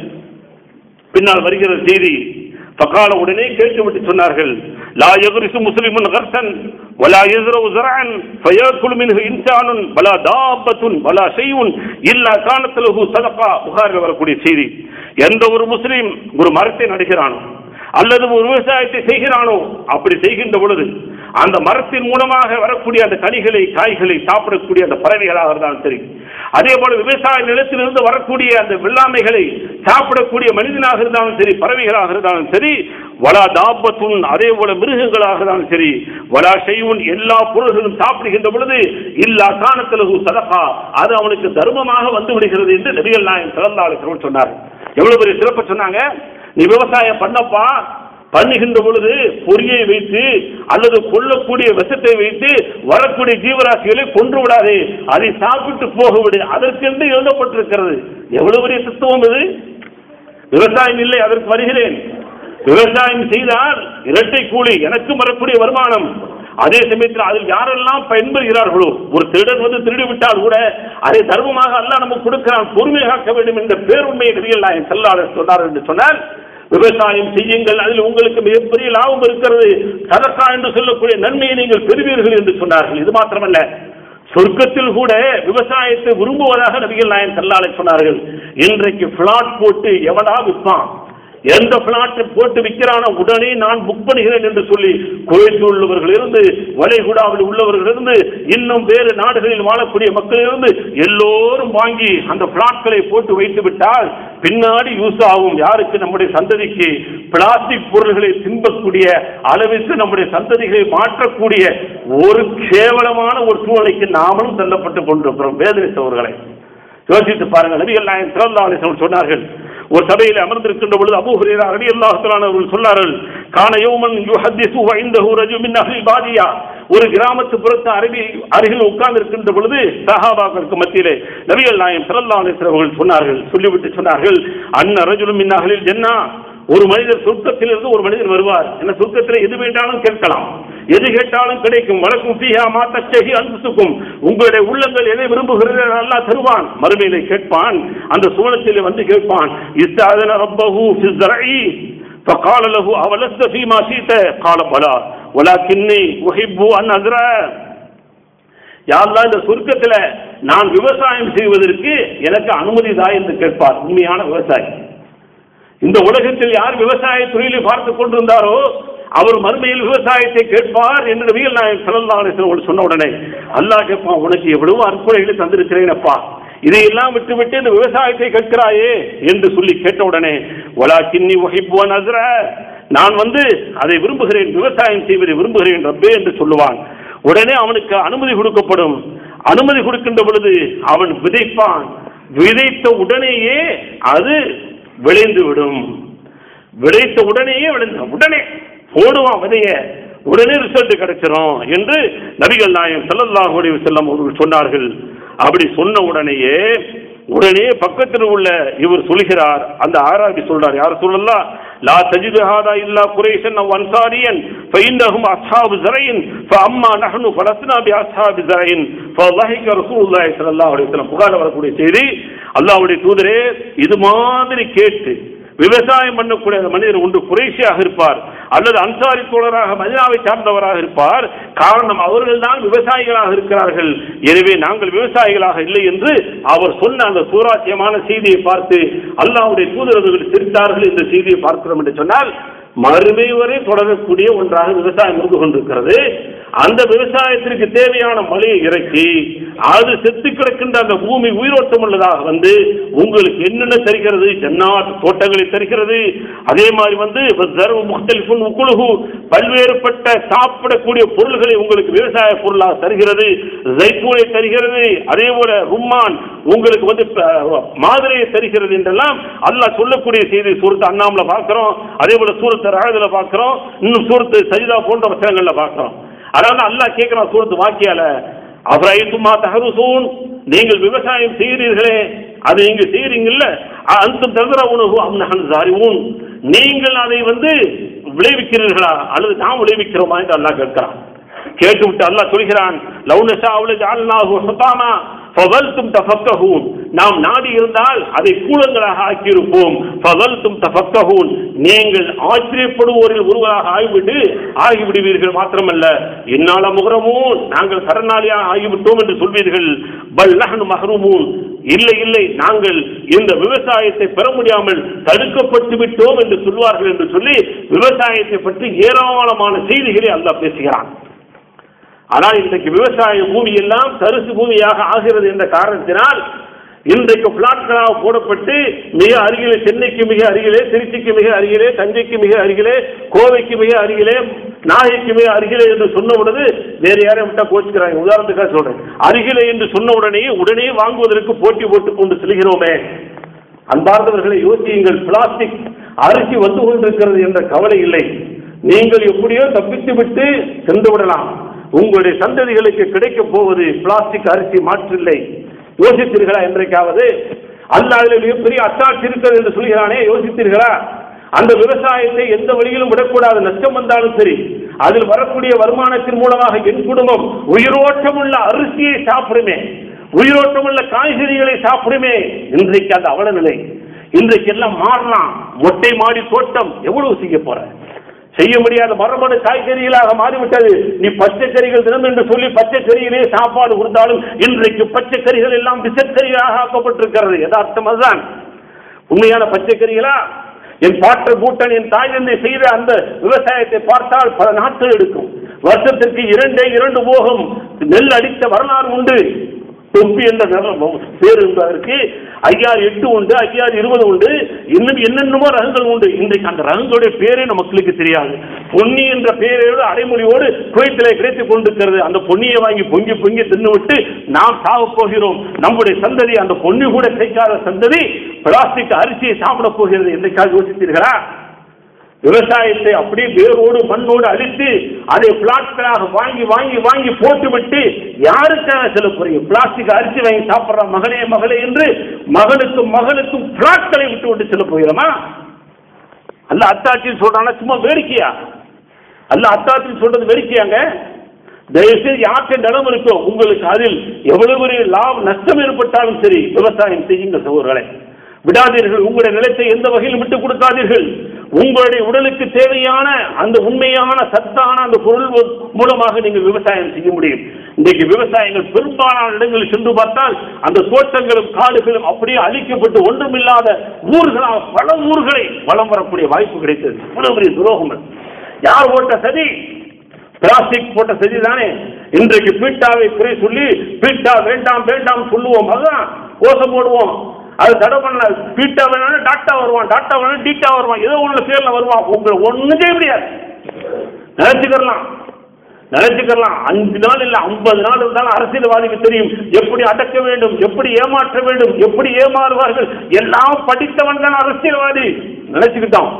பின்னால் வருகிற செய்தி ஃபகால உடனே கேட்டுவிட்டு சொன்னார்கள் லா யக்ரிசு முஸ்லிமுன் கர்சன் ولا يزرع زرعا فيأكل منه إنسان ولا دابة ولا شيء إلا كانت له صدقة புகாரில் வரக்கூடிய செய்தி எந்த ஒரு முஸ்லீம் ஒரு மரத்தை நடுகிறானோ அல்லது ஒரு விவசாயத்தை செய்கிறானோ அப்படி செய்கின்ற பொழுது அந்த மரத்தின் மூலமாக வரக்கூடிய அந்த கனிகளை காய்களை சாப்பிடக்கூடிய அந்த பறவைகளாக இருந்தாலும் சரி அதே போல விவசாய நிலத்திலிருந்து வரக்கூடிய அந்த வெள்ளாமைகளை சாப்பிடக்கூடிய மனிதனாக இருந்தாலும் சரி பறவைகளாக இருந்தாலும் சரி வலா தாபத்துன் அதே போல மிருகங்களாக இருந்தாலும் சரி வலா செய்வன் எல்லா பொருள்களும் சாப்பிடுகின்ற பொழுது இல்லா காணத்தலகு சதகா அது அவனுக்கு தர்மமாக வந்து விடுகிறது என்று நபிகள் நாயன் சிறந்தாளர்கள் சொன்னார் எவ்வளவு பெரிய சிறப்பு சொன்னாங்க நீ விவசாயம் பண்ணப்பா பண்ணுகின்ற பொழுது பொறியை வைத்து அல்லது கொல்லக்கூடிய விஷத்தை வைத்து வரக்கூடிய ஜீவராசிகளை கொன்று விடாதே அதை சாப்பிட்டு போக விடு அதற்கென்று எழுதப்பட்டிருக்கிறது எவ்வளவு பெரிய தத்துவம் இது விவசாயம் இல்லை அதற்கு வருகிறேன் விவசாயம் செய்தால் இரட்டை கூலி எனக்கும் வரக்கூடிய வருமானம் அதே சமயத்தில் அதில் யாரெல்லாம் பயன்பெறுகிறார்களோ ஒரு திருடன் வந்து திருடி விட்டால் கூட அதை தர்மமாக அல்லாஹ் நமக்கு கொடுக்கிறான் பொறுமை காக்க வேண்டும் என்ற பேருண்மையை நபிகள் நாயன் செல்லாளர் சொன்னார் என்று சொன்னால் விவசாயம் செய்யுங்கள் அதில் உங்களுக்கு மிகப்பெரிய லாபம் இருக்கிறது சதக்கா என்று சொல்லக்கூடிய நன்மையை நீங்கள் பெறுவீர்கள் என்று சொன்னார்கள் இது மாத்திரமல்ல சொர்க்கத்தில் கூட விவசாயத்தை விரும்புவதாக நபிகள் நாயன் செல்லாலை சொன்னார்கள் இன்றைக்கு பிளாட் போட்டு எவனா விற்பான் எந்த பிளாட்டை போட்டு விற்கிறானோ உடனே நான் புக் பண்ணுகிறேன் என்று சொல்லி குவைத்தில் உள்ளவர்கள் இருந்து வளைகுடாவில் உள்ளவர்கள் இருந்து இன்னும் வேறு நாடுகளில் வாழக்கூடிய மக்கள் இருந்து எல்லோரும் வாங்கி அந்த பிளாட்களை போட்டு வைத்து விட்டால் பின்னாடி யூஸ் ஆகும் யாருக்கு நம்முடைய சந்ததிக்கு பிளாஸ்டிக் பொருள்களை தின்பக்கூடிய அளவிற்கு நம்முடைய சந்ததிகளை மாற்றக்கூடிய ஒரு கேவலமான ஒரு சூழ்நிலைக்கு நாமளும் தள்ளப்பட்டு கொண்டிருக்கிறோம் வேதனை சோர்களை யோசித்து பாருங்கள் நபிகள் நாயன் சிறந்த ஆலோசனை சொன்னார்கள் ஒரு சபையில் அமர்ந்திருக்கின்ற பொழுது அபூ ஹுரேரா ரலியல்லாஹு தஆலா அவர்கள் சொன்னார்கள் கான யௌமன் யுஹத்திஸு வ இந்தஹு ரஜுல் மின் அஹ்லி பாதியா ஒரு கிராமத்து புறத்து அருகே அருகில் உட்கார்ந்து இருக்கின்ற பொழுது சஹாபாக்களுக்கு மத்தியிலே நபிகள் நாயகம் ஸல்லல்லாஹு அலைஹி வஸல்லம் அவர்கள் சொன்னார்கள் சொல்லிவிட்டு சொன்னார்கள் அன்ன ரஜுலும் மின் அஹ்லில் ஜன்னா ஒரு மனிதர் சொர்க்கத்தில் இருந்து ஒரு மனிதர் வருவார் என்ன சொர்க்கத்தில் எது வேண்டாலும் கேட்கலாம் எது கேட்டாலும் கிடைக்கும் வழக்கும் ஃபீஹா மா தஷ்தஹி அன்ஃபுசுக்கும் உங்களுடைய உள்ளங்கள் எதை விரும்புகிறது அல்லாஹ் தருவான் மறுமையிலே கேட்பான் அந்த சுவனத்திலே வந்து கேட்பான் இஸ்தாதன ரப்பஹு ஃபி ஸரஇ فقال له أولست فيما شئت قال بلى ولكني أحب أن أزرع யாரெல்லாம் இந்த சுருக்கத்துல நான் விவசாயம் செய்வதற்கு எனக்கு அனுமதி தான் என்று கேட்பார் உண்மையான விவசாயி இந்த உலகத்தில் யார் விவசாய தொழிலை பார்த்து கொண்டிருந்தாரோ அவர் மறுமையில் விவசாயத்தை கேட்பார் என்று நபிகள் நாயகம் ஸல்லல்லாஹு அலைஹி வஸல்லம் சொன்ன உடனே அல்லாஹ் கேட்பான் உனக்கு எவ்வளவு அற்புதங்களை தந்திருக்கிறேன் அப்பா இதையெல்லாம் விட்டுவிட்டு இந்த விவசாயத்தை கேட்கிறாயே என்று சொல்லி கேட்ட உடனே ஒலா கிண்ணி வகிப்புவன் அசுர நான் வந்து அதை விரும்புகிறேன் விவசாயம் செய்வதை விரும்புகிறேன் ரப்பே என்று சொல்லுவான் உடனே அவனுக்கு அனுமதி கொடுக்கப்படும் அனுமதி கொடுக்கின்ற பொழுது அவன் விதைப்பான் விதைத்த உடனேயே அது விளைந்து விடும் விளைத்த உடனேயே விளைந்த உடனே போடுவான் விதைய உடனே ரிசல்ட் கிடைச்சிரும் என்று நபிகள் நாயகம் ஸல்லல்லாஹு அலைஹி வஸல்லம் அவர்கள் சொன்னார்கள் அப்படி சொன்ன உடனேயே உடனே பக்கத்தில் உள்ள இவர் சொல்கிறார் அந்த ஆராபி சொல்றார் யார் சொல்லலாம் லா தஜிது ஹாதா இல்லா குரேஷன் அவ் அன்சாரியன் فإنهم أصحاب زرع فأما نحن فلسنا بأصحاب زرع فضحك رسول الله صلى الله عليه وسلم புகார் வரக்கூடிய செய்தி அல்லாஹ்வுடைய தூதரே இது மாதிரி கேட்டு விவசாயம் பண்ணக்கூடிய அந்த மனிதர் ஒன்று குறைசியாக இருப்பார் அல்லது அன்சாரி தோழராக மதினாவை சார்ந்தவராக இருப்பார் காரணம் அவர்கள் தான் விவசாயிகளாக இருக்கிறார்கள் எனவே நாங்கள் விவசாயிகளாக இல்லை என்று அவர் சொன்ன அந்த சூராட்சியமான செய்தியை பார்த்து அல்லாஹ்வுடைய தூதரர்கள் சிரித்தார்கள் இந்த செய்தியை பார்க்கிறோம் என்று சொன்னால் மறுமை வரை தொடரக்கூடிய ஒன்றாக விவசாயம் இருந்து கொண்டிருக்கிறது அந்த விவசாயத்திற்கு தேவையான மழையை இறக்கி அது செத்து கிடக்கின்ற அந்த பூமி உயிரோட்டம் உள்ளதாக வந்து உங்களுக்கு என்னென்ன தருகிறது ஜன்னாத் தோட்டங்களை தருகிறது அதே மாதிரி வந்து தர்ம முக்தலிஃபுன் உக்குலுகு பல்வேறுபட்ட சாப்பிடக்கூடிய பொருள்களை உங்களுக்கு விவசாய பொருளாக தருகிறது ஜைத்தூனை தருகிறது அதே போல ரும்மான் உங்களுக்கு வந்து ப- மாதிரியை தருகிறது என்றெல்லாம் அல்லாஹ் சொல்லக்கூடிய செய்தி சூரத்து அண்ணாமல பார்க்கிறோம் அதே போல சூரத்து ராயதுல பார்க்கிறோம் இன்னும் சூரத்து சஜிதா போன்ற வசனங்கள்ல பார்க்கிறோம் அதாவது அல்லாஹ் கேட்கிறான் சூரத்து வாக்கியால அப்ராயித்துமா தஹருசூன் நீங்கள் விவசாயம் செய்கிறீர்களே அது நீங்க செய்கிறீங்கல்ல அந்த தகுர உணவு அம்னஹன் ஜாரிவூன் நீங்கள் அதை வந்து விளைவிக்கிறீர்களா அல்லது நாம் விளைவிக்கிறோமா என்று அல்லாஹ் கேட்கிறான் கேட்டுவிட்டு அல்லாஹ் சொல்கிறான் லவ் நஷா அவளை ஜால்நாஹு ஹுதாமா ஃபவல்தும் தஃபக்கஹூன் நாம் நாடி இருந்தால் அதை கூலங்களாக ஆக்கியிருப்போம் ஃபவல்தும் தஃபக்கஹூன் நீங்கள் ஆச்சரியப்படுவோரில் ஒருவராக ஆகிவிட்டு ஆகிவிடுவீர்கள் மாத்திரமல்ல என்னால முகரமூன் நாங்கள் கடனாளியாக ஆகிவிட்டோம் என்று சொல்வீர்கள் பல் நஹ்னு மஹ்ரூமூன் இல்லை இல்லை நாங்கள் இந்த விவசாயத்தை பெற முடியாமல் தடுக்கப்பட்டு விட்டோம் என்று சொல்வார்கள் என்று சொல்லி விவசாயத்தை பற்றி ஏராளமான செய்திகளை அல்லாஹ் பேசுகிறான் ஆனால் இன்றைக்கு விவசாய பூமி எல்லாம் தரிசு பூமியாக ஆகிறது என்ற காரணத்தினால் இன்றைக்கு பிளாட்களாக போடப்பட்டு மிக அருகிலே சென்னைக்கு மிக அருகிலே திருச்சிக்கு மிக அருகிலே தஞ்சைக்கு மிக அருகிலே கோவைக்கு மிக அருகிலே நாகைக்கு மிக அருகிலே என்று சொன்ன உடனே வேறு யாரையும் விட்டா கோச்சுக்கிறாங்க உதாரணத்துக்காக சொல்றேன் அருகிலே என்று சொன்ன உடனே உடனே வாங்குவதற்கு போட்டி போட்டுக் கொண்டு செல்கிறோமே அன்பார்ந்தவர்களை யோசியுங்கள் பிளாஸ்டிக் அரிசி வந்து கொண்டிருக்கிறது என்ற கவலை இல்லை நீங்கள் எப்படியோ தப்பித்து விட்டு சென்று விடலாம் உங்களுடைய சந்ததிகளுக்கு கிடைக்கப் போவது பிளாஸ்டிக் அரிசி மாற்றில்லை யோசித்தீர்களா என்றைக்காவது அல்ல அதில் மிகப்பெரிய அத்தாட்சி இருக்கிறது என்று சொல்கிறானே யோசித்தீர்களா அந்த விவசாயத்தை எந்த வழியிலும் விடக்கூடாது நஷ்டம் வந்தாலும் சரி அதில் வரக்கூடிய வருமானத்தின் மூலமாக என் குடும்பம் உயிரோட்டமுள்ள அரிசியை சாப்பிடுமே உயிரோட்டமுள்ள காய்கறிகளை சாப்பிடுமே இன்றைக்கு அந்த அவல நிலை இன்றைக்கு எல்லாம் மாறலாம் மொட்டை மாடி தோட்டம் எவ்வளவு செய்ய போற செய்ய முடியாத மரபணு காய்கறிகளாக மாறிவிட்டது நீ பச்சை கறிகள் தினம் என்று சொல்லி பச்சை கறியிலே சாப்பாடு கொடுத்தாலும் இன்றைக்கு பச்சை கறிகள் எல்லாம் விசக்கறிகளாக ஆக்கப்பட்டிருக்கிறது யதார்த்தம் அதுதான் உண்மையான பச்சை கறிகளா என் பாட்ட கூட்டன் என் தாய் தந்தை செய்த அந்த விவசாயத்தை பார்த்தால் பல நாட்கள் எடுக்கும் வருஷத்திற்கு இரண்டே இரண்டு போகம் நெல் அடித்த வரலாறு உண்டு தொப்பி என்ற நிறம் பேர் என்பதற்கு ஐயாறு எட்டு உண்டு ஐயாறு இருபது உண்டு இன்னும் என்னென்னமோ ரகங்கள் உண்டு இன்றைக்கு அந்த ரகங்களுடைய பேரே நம்ம மக்களுக்கு தெரியாது பொன்னி என்ற பெயரோடு அடைமொழியோடு குவைத்திலே கிடைத்துக் கொண்டிருக்கிறது அந்த பொன்னியை வாங்கி பொங்கி பொங்கி தின்னுவிட்டு நாம் சாகப் போகிறோம் நம்முடைய சந்ததி அந்த பொன்னி கூட கிடைக்காத சந்ததி பிளாஸ்டிக் அரிசியை சாப்பிட போகிறது என்றைக்காக யோசித்தீர்களா விவசாயத்தை அப்படியே வேரோடு மண்ணோடு அழித்து அதை பிளாட்களாக வாங்கி வாங்கி வாங்கி போட்டுவிட்டு யாருக்காக செல்ல போறீங்க பிளாஸ்டிக் அரிசி வாங்கி சாப்பிடுற மகனே மகளே என்று மகனுக்கும் மகளுக்கும் பிளாட்களை விட்டு விட்டு செல்ல போகிறோமா அல்ல அத்தாட்சின்னு சொல்றானா சும்மா வேடிக்கையா அல்ல அத்தாட்சின்னு சொல்றது வேடிக்கையாங்க தயவுசெய்து யார்கிட்ட நிலம் இருக்கோ உங்களுக்கு அதில் எவ்வளவு பெரிய லாபம் நஷ்டம் ஏற்பட்டாலும் சரி விவசாயம் செய்யுங்க சகோதரர்களே விடாதீர்கள் உங்களுடைய நிலத்தை எந்த வகையிலும் விட்டுக் கொடுக்காதீர்கள் உங்களுடைய உடலுக்கு தேவையான அந்த உண்மையான சத்தான அந்த பொருள் மூலமாக நீங்கள் விவசாயம் செய்ய முடியும் இன்றைக்கு விவசாயங்கள் பெரும்பாலான இடங்களில் சென்று பார்த்தால் அந்த தோட்டங்களும் காடுகளும் அப்படியே அழிக்கப்பட்டு ஒன்றுமில்லாத ஊர்களாக பல ஊர்களை வளம் வரக்கூடிய வாய்ப்பு கிடைத்தது இவ்வளவு பெரிய துரோகம் அது. யார் போட்ட சதி பிளாஸ்டிக் போட்ட சதி தானே இன்றைக்கு பீட்டாவை குறை சொல்லி பீட்டா வேண்டாம் வேண்டாம் சொல்லுவோம் அதுதான் கோஷம் போடுவோம் அது தடை பண்ணல பீட்டா வேணாலும் டாட்டா வருவான் டாட்டா வேணாலும் டீட்டா வருவான் ஏதோ ஒன்று பேர்ல வருவான் உங்களை ஒன்றும் செய்ய முடியாது நினைச்சுக்கலாம் நினைச்சுக்கலாம் அஞ்சு நாள் இல்ல ஐம்பது நாள் இருந்தாலும் அரசியல்வாதிக்கு தெரியும் எப்படி அடக்க வேண்டும் எப்படி ஏமாற்ற வேண்டும் எப்படி ஏமாறுவார்கள் எல்லாம் படித்தவன் தான் அரசியல்வாதி நினைச்சுக்கிட்டான்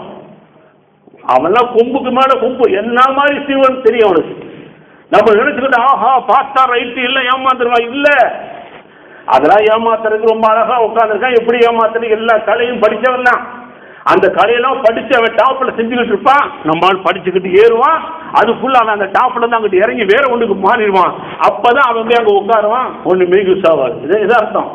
அவன்லாம் கொம்புக்கு மேல கொம்பு என்ன மாதிரி சிவன் தெரியும் அவனுக்கு நம்ம நினைச்சுக்கிட்டு ஆஹா பார்த்தா ரைட்டு இல்ல ஏமாந்துருவா இல்ல அதெல்லாம் ஏமாத்துறதுக்கு ரொம்ப அழகா உட்காந்துருக்கான் எப்படி ஏமாத்துறது எல்லா கலையும் படிச்சவன் தான் அந்த கலையெல்லாம் படிச்சு அவன் டாப்ல செஞ்சுக்கிட்டு இருப்பான் நம்மால் படிச்சுக்கிட்டு ஏறுவான் அது ஃபுல்லா அவன் அந்த டாப்ல இருந்து அங்கிட்டு இறங்கி வேற ஒண்ணுக்கு மாறிடுவான் அப்பதான் அவன் போய் அங்க உட்காருவான் ஒண்ணு யூஸ் ஆகாது இது இது அர்த்தம்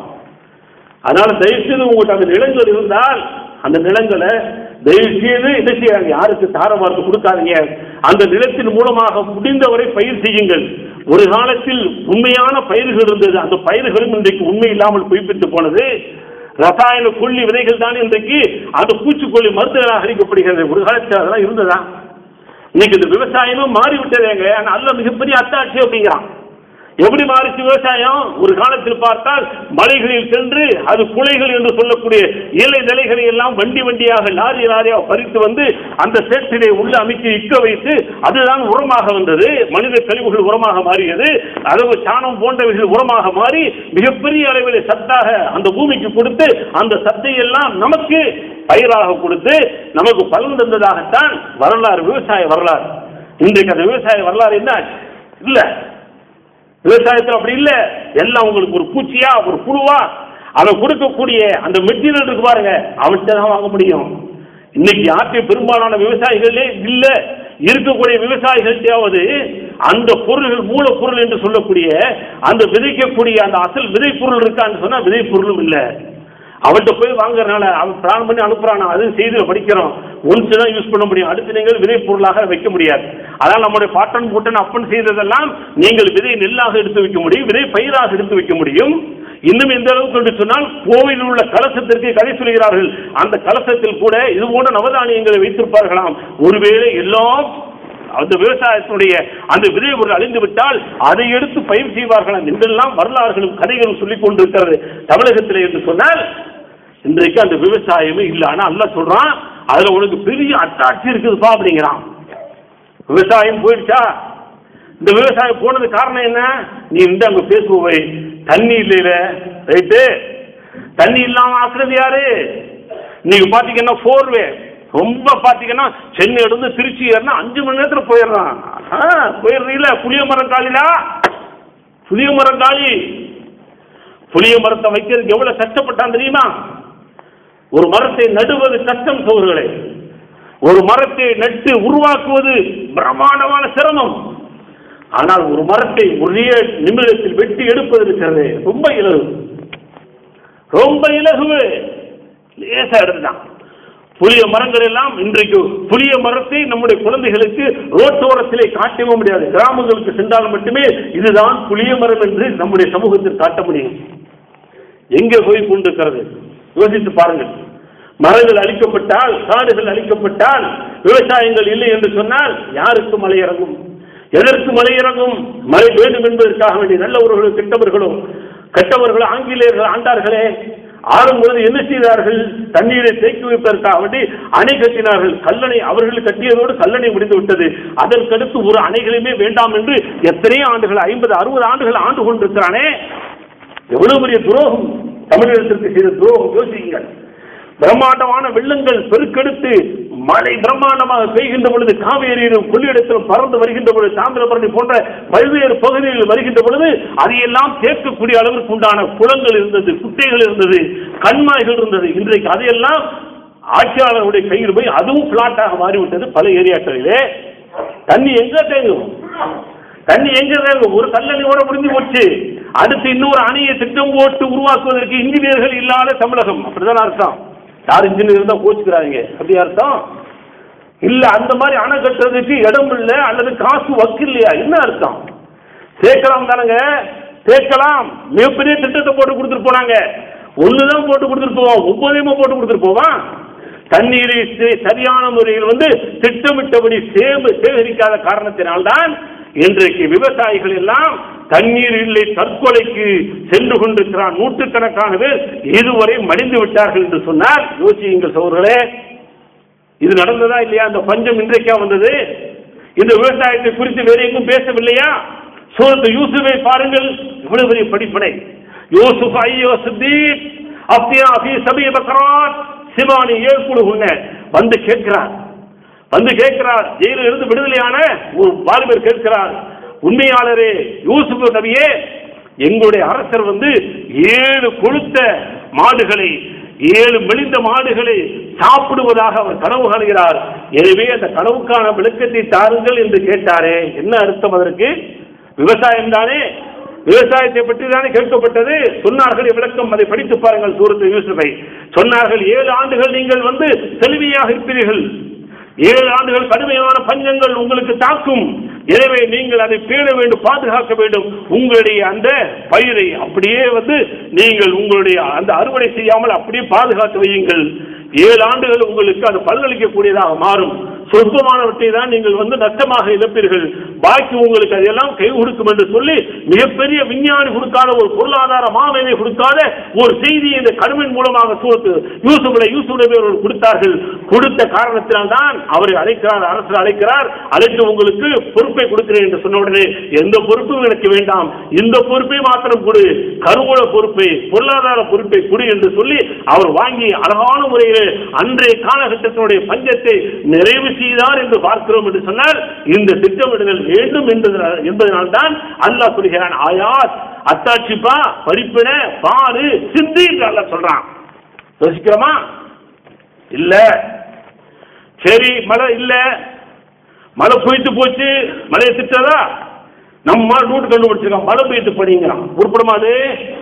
அதனால தயவு செய்து உங்கள்கிட்ட அந்த நிலங்கள் இருந்தால் அந்த நிலங்களை தயவு செய்து என்ன செய்யாங்க யாருக்கு தாரமார்க்கு கொடுக்காதீங்க அந்த நிலத்தின் மூலமாக முடிந்தவரை பயிர் செய்யுங்கள் ஒரு காலத்தில் உண்மையான பயிர்கள் இருந்தது அந்த பயிர்களும் இன்றைக்கு உண்மை இல்லாமல் பொய்ப்பித்து போனது ரசாயன கொல்லி விதைகள் தான் இன்றைக்கு அந்த பூச்சிக்கொல்லி மருந்துகளாக அளிக்கப்படுகிறது ஒரு காலத்தில் அதெல்லாம் இருந்ததா இன்னைக்கு இந்த விவசாயமும் மாறிவிட்டதேங்க ஆனா அல்ல மிகப்பெரிய அத்தாட்சி அப்படிங்கிறான் எப்படி மாறிச்சு விவசாயம் ஒரு காலத்தில் பார்த்தால் மலைகளில் சென்று அது குலைகள் என்று சொல்லக்கூடிய இலை நிலைகளை எல்லாம் வண்டி வண்டியாக லாரி லாரியாக பறித்து வந்து அந்த சேற்றிலே உள்ள அமைத்து இக்க வைத்து அதுதான் உரமாக வந்தது மனித கழிவுகள் உரமாக மாறியது அளவு சாணம் போன்றவைகள் உரமாக மாறி மிகப்பெரிய அளவில் சத்தாக அந்த பூமிக்கு கொடுத்து அந்த சத்தை எல்லாம் நமக்கு பயிராக கொடுத்து நமக்கு பலன் தந்ததாகத்தான் வரலாறு விவசாய வரலாறு இன்றைக்கு அந்த விவசாய வரலாறு என்ன ஆச்சு? இல்ல விவசாயத்தில் அப்படி இல்ல எல்லாம் உங்களுக்கு ஒரு பூச்சியா ஒரு புழுவா அவன் கொடுக்கக்கூடிய அந்த மெட்டீரியல் இருக்கு பாருங்க அவன்கிட்ட தான் வாங்க முடியும் இன்னைக்கு யார்கிட்ட பெரும்பாலான விவசாயிகளே இல்ல இருக்கக்கூடிய விவசாயிகள்கிட்டயாவது அந்த பொருள்கள் மூலப்பொருள் என்று சொல்லக்கூடிய அந்த விதைக்கக்கூடிய அந்த அசல் விதை பொருள் இருக்கான்னு சொன்னா விதை பொருளும் இல்லை அவன்கிட்ட போய் வாங்குறதுனால அவன் பிளான் பண்ணி அனுப்புறானா அது செய்தியில் படிக்கிறோம் ஒன்ஸ் தான் யூஸ் பண்ண முடியும் அடுத்து நீங்கள் விதை பொருளாக வைக்க முடியாது அதான் நம்முடைய பாட்டன் பூட்டன் அப்பன் செய்ததெல்லாம் நீங்கள் விதை நெல்லாக எடுத்து வைக்க முடியும் விதை பயிராக எடுத்து வைக்க முடியும் இன்னும் எந்த அளவுக்கு என்று சொன்னால் கோவிலில் உள்ள கலசத்திற்கு கதை சொல்கிறார்கள் அந்த கலசத்தில் கூட இது போன்ற நவதானியங்களை வைத்திருப்பார்களாம் ஒருவேளை எல்லாம் அந்த விவசாயத்தினுடைய அந்த விதை பொருள் அழிந்து விட்டால் அதை எடுத்து பயிர் செய்வார்களாம் என்றெல்லாம் வரலாறுகளும் கதைகளும் சொல்லிக் கொண்டிருக்கிறது தமிழகத்தில் என்று சொன்னால் இன்றைக்கு அந்த விவசாயமே இல்லை ஆனா அல்ல சொல்றான் அதுல உனக்கு பெரிய அத்தாட்சி இருக்குதுப்பா அப்படிங்கிறான் விவசாயம் போயிடுச்சா இந்த விவசாயம் போனது காரணம் என்ன நீ வந்து அங்க பேசுவோய் தண்ணி இல்லையில ரைட்டு தண்ணி இல்லாம ஆக்குறது யாரு நீங்க பாத்தீங்கன்னா ஃபோர்வே ரொம்ப பாத்தீங்கன்னா சென்னை இருந்து திருச்சி ஏறினா அஞ்சு மணி நேரத்துல போயிடுறான் ஆ, போயிடுறீங்களா புளிய மரம் காலிலா புளிய மரம் காலி புளிய மரத்தை வைக்கிறதுக்கு எவ்வளவு கஷ்டப்பட்டான் தெரியுமா ஒரு மரத்தை நடுவது கஷ்டம் சோர்களே ஒரு மரத்தை நட்டு உருவாக்குவது பிரம்மாண்டமான சிரமம் ஆனால் ஒரு மரத்தை ஒரே நிமிடத்தில் வெட்டி எடுப்பது இருக்கிறது ரொம்ப இலகு ரொம்ப இலகுவு லேசா எடுத்துதான் புளிய மரங்கள் எல்லாம் இன்றைக்கு புளிய மரத்தை நம்முடைய குழந்தைகளுக்கு ரோட்டோரத்திலே காட்டவே முடியாது கிராமங்களுக்கு சென்றால் மட்டுமே இதுதான் புளிய மரம் என்று நம்முடைய சமூகத்தில் காட்ட முடியும் எங்கே போய் கொண்டிருக்கிறது யோசித்து பாருங்கள் மரங்கள் அழிக்கப்பட்டால் காடுகள் அழிக்கப்பட்டால் விவசாயங்கள் இல்லை என்று சொன்னால் யாருக்கு மழை இறங்கும் எதற்கு மழை இறங்கும் மழை வேண்டும் என்பதற்காக வேண்டிய நல்லவர்களோ கெட்டவர்களோ கெட்டவர்களோ ஆங்கிலேயர்கள் ஆண்டார்களே ஆளும் பொழுது என்ன செய்தார்கள் தண்ணீரை தேக்கி வைப்பதற்காக வேண்டி அணை கட்டினார்கள் கல்லணை அவர்கள் கட்டியதோடு கல்லணை முடிந்து விட்டது அதற்கடுத்து ஒரு அணைகளுமே வேண்டாம் என்று எத்தனையோ ஆண்டுகள் ஐம்பது அறுபது ஆண்டுகள் ஆண்டு கொண்டிருக்கிறானே எவ்வளவு பெரிய துரோகம் தமிழகத்திற்கு செய்த துரோகம் யோசியுங்கள் பிரம்மாண்டமான வெள்ளங்கள் பெருக்கெடுத்து மழை பிரம்மாண்டமாக பெய்கின்ற பொழுது காவேரியிலும் கொள்ளிடத்திலும் பறந்து வருகின்ற பொழுது தாமிரபரணி போன்ற பல்வேறு பகுதிகளில் வருகின்ற பொழுது அதையெல்லாம் சேர்க்கக்கூடிய அளவிற்கு உண்டான குளங்கள் இருந்தது குட்டைகள் இருந்தது கண்மாய்கள் இருந்தது இன்றைக்கு அதையெல்லாம் ஆட்சியாளருடைய கையில் போய் அதுவும் பிளாட்டாக மாறிவிட்டது பல ஏரியாக்களிலே தண்ணி எங்க தேங்கும் தண்ணி எங்க தேங்கும் ஒரு கல்லணையோட முடிஞ்சு போச்சு அடுத்து இன்னொரு அணையை திட்டம் போட்டு உருவாக்குவதற்கு இன்ஜினியர்கள் இல்லாத தமிழகம் அப்படிதான் அர்த்தம் யார் இன்ஜினியர் தான் கோச்சுக்கிறாங்க அப்படி அர்த்தம் இல்ல அந்த மாதிரி அணை கட்டுறதுக்கு இடம் இல்ல அல்லது காசு வக்கு இல்லையா என்ன அர்த்தம் சேர்க்கலாம் தானங்க சேர்க்கலாம் மிகப்பெரிய திட்டத்தை போட்டு கொடுத்துட்டு போனாங்க ஒண்ணுதான் போட்டு கொடுத்துட்டு போவோம் ஒன்பதையுமா போட்டு கொடுத்துட்டு போவான் தண்ணீரை சே- சரியான முறையில் வந்து திட்டமிட்டபடி சேம சேகரிக்காத காரணத்தினால்தான் இன்றைக்கு விவசாயிகள் எல்லாம் தண்ணீர் இல்லை தற்கொலைக்கு சென்று கொண்டிருக்கிறான் நூற்றுக்கணக்கான பேர் இதுவரை மடிந்து விட்டார்கள் என்று சொன்னால் யோசியுங்கள் சோர்களே இது நடந்ததா இல்லையா அந்த பஞ்சம் இன்றைக்கா வந்தது இந்த விவசாயத்தை குறித்து வேற எங்கும் பேசவில்லையா சூரத்து யூசுஃபை பாருங்கள் இவ்வளவு பெரிய படிப்பனை யூசுப் ஐயோ சித்தீப் அப்தியா அபி சபி பக்ராத் சிவானி ஏற்புடுகுன்ன வந்து கேட்கிறார் வந்து கேட்கிறார் ஜெயிலில் இருந்து விடுதலையான ஒரு வாலிபர் கேட்கிறார் உண்மையாளரே யூசுப் நபியே எங்களுடைய அரசர் வந்து ஏழு கொழுத்த மாடுகளை ஏழு மெலிந்த மாடுகளை சாப்பிடுவதாக அவர் கனவு காணுகிறார் எனவே அந்த கனவுக்கான விளக்கத்தை தாருங்கள் என்று கேட்டாரே என்ன அர்த்தம் அதற்கு விவசாயம் தானே விவசாயத்தை பற்றி தானே கேட்கப்பட்டது சொன்னார்கள் விளக்கம் அதை படித்து பாருங்கள் சூரத்து யூசுஃபை சொன்னார்கள் ஏழு ஆண்டுகள் நீங்கள் வந்து செல்வியாக இருப்பீர்கள் ஏழு ஆண்டுகள் கடுமையான பஞ்சங்கள் உங்களுக்கு தாக்கும் எனவே நீங்கள் அதை பேண வேண்டும் பாதுகாக்க வேண்டும் உங்களுடைய அந்த பயிரை அப்படியே வந்து நீங்கள் உங்களுடைய அந்த அறுவடை செய்யாமல் அப்படியே பாதுகாத்து வையுங்கள் ஏழு ஆண்டுகள் உங்களுக்கு அது பலனளிக்கக்கூடியதாக மாறும் சொற்பமானவற்றை தான் நீங்கள் வந்து நஷ்டமாக இழப்பீர்கள் பாக்கி உங்களுக்கு அதெல்லாம் கை கொடுக்கும் என்று சொல்லி மிகப்பெரிய விஞ்ஞானி கொடுக்காத ஒரு பொருளாதார மாமேதை கொடுக்காத ஒரு செய்தியை இந்த கடுமையின் மூலமாக சூரத்து யூசுஃபுடைய யூசுஃபுடைய அவர்கள் கொடுத்தார்கள் கொடுத்த காரணத்தினால் தான் அவரை அழைக்கிறார் அரசர் அழைக்கிறார் அழைத்து உங்களுக்கு பொறுப்பை கொடுக்கிறேன் என்று சொன்ன உடனே எந்த பொறுப்பும் எனக்கு வேண்டாம் இந்த பொறுப்பை மாத்திரம் கொடு கருவூல பொறுப்பை பொருளாதார பொறுப்பை கொடு என்று சொல்லி அவர் வாங்கி அழகான முறையில் அன்றைய காலகட்டத்தினுடைய பஞ்சத்தை நிறைவு செய்தார் என்று பார்க்கிறோம் என்று சொன்னால் இந்த திட்டமிடுதல் வேண்டும் என்பதனால் என்பதனால் தான் அல்லாஹ் சொல்கிறான் ஆயாத் அத்தாட்சிப்பா படிப்பின பாரு சிந்தி என்று அல்லாஹ் சொல்றான் யோசிக்கிறோமா இல்ல சரி மழை இல்ல மழை போயிட்டு போச்சு மழையை திட்டதா நம்ம ரூட் கண்டுபிடிச்சிருக்கோம் மழை பெய்து படிங்கிறான் உருப்படமா அது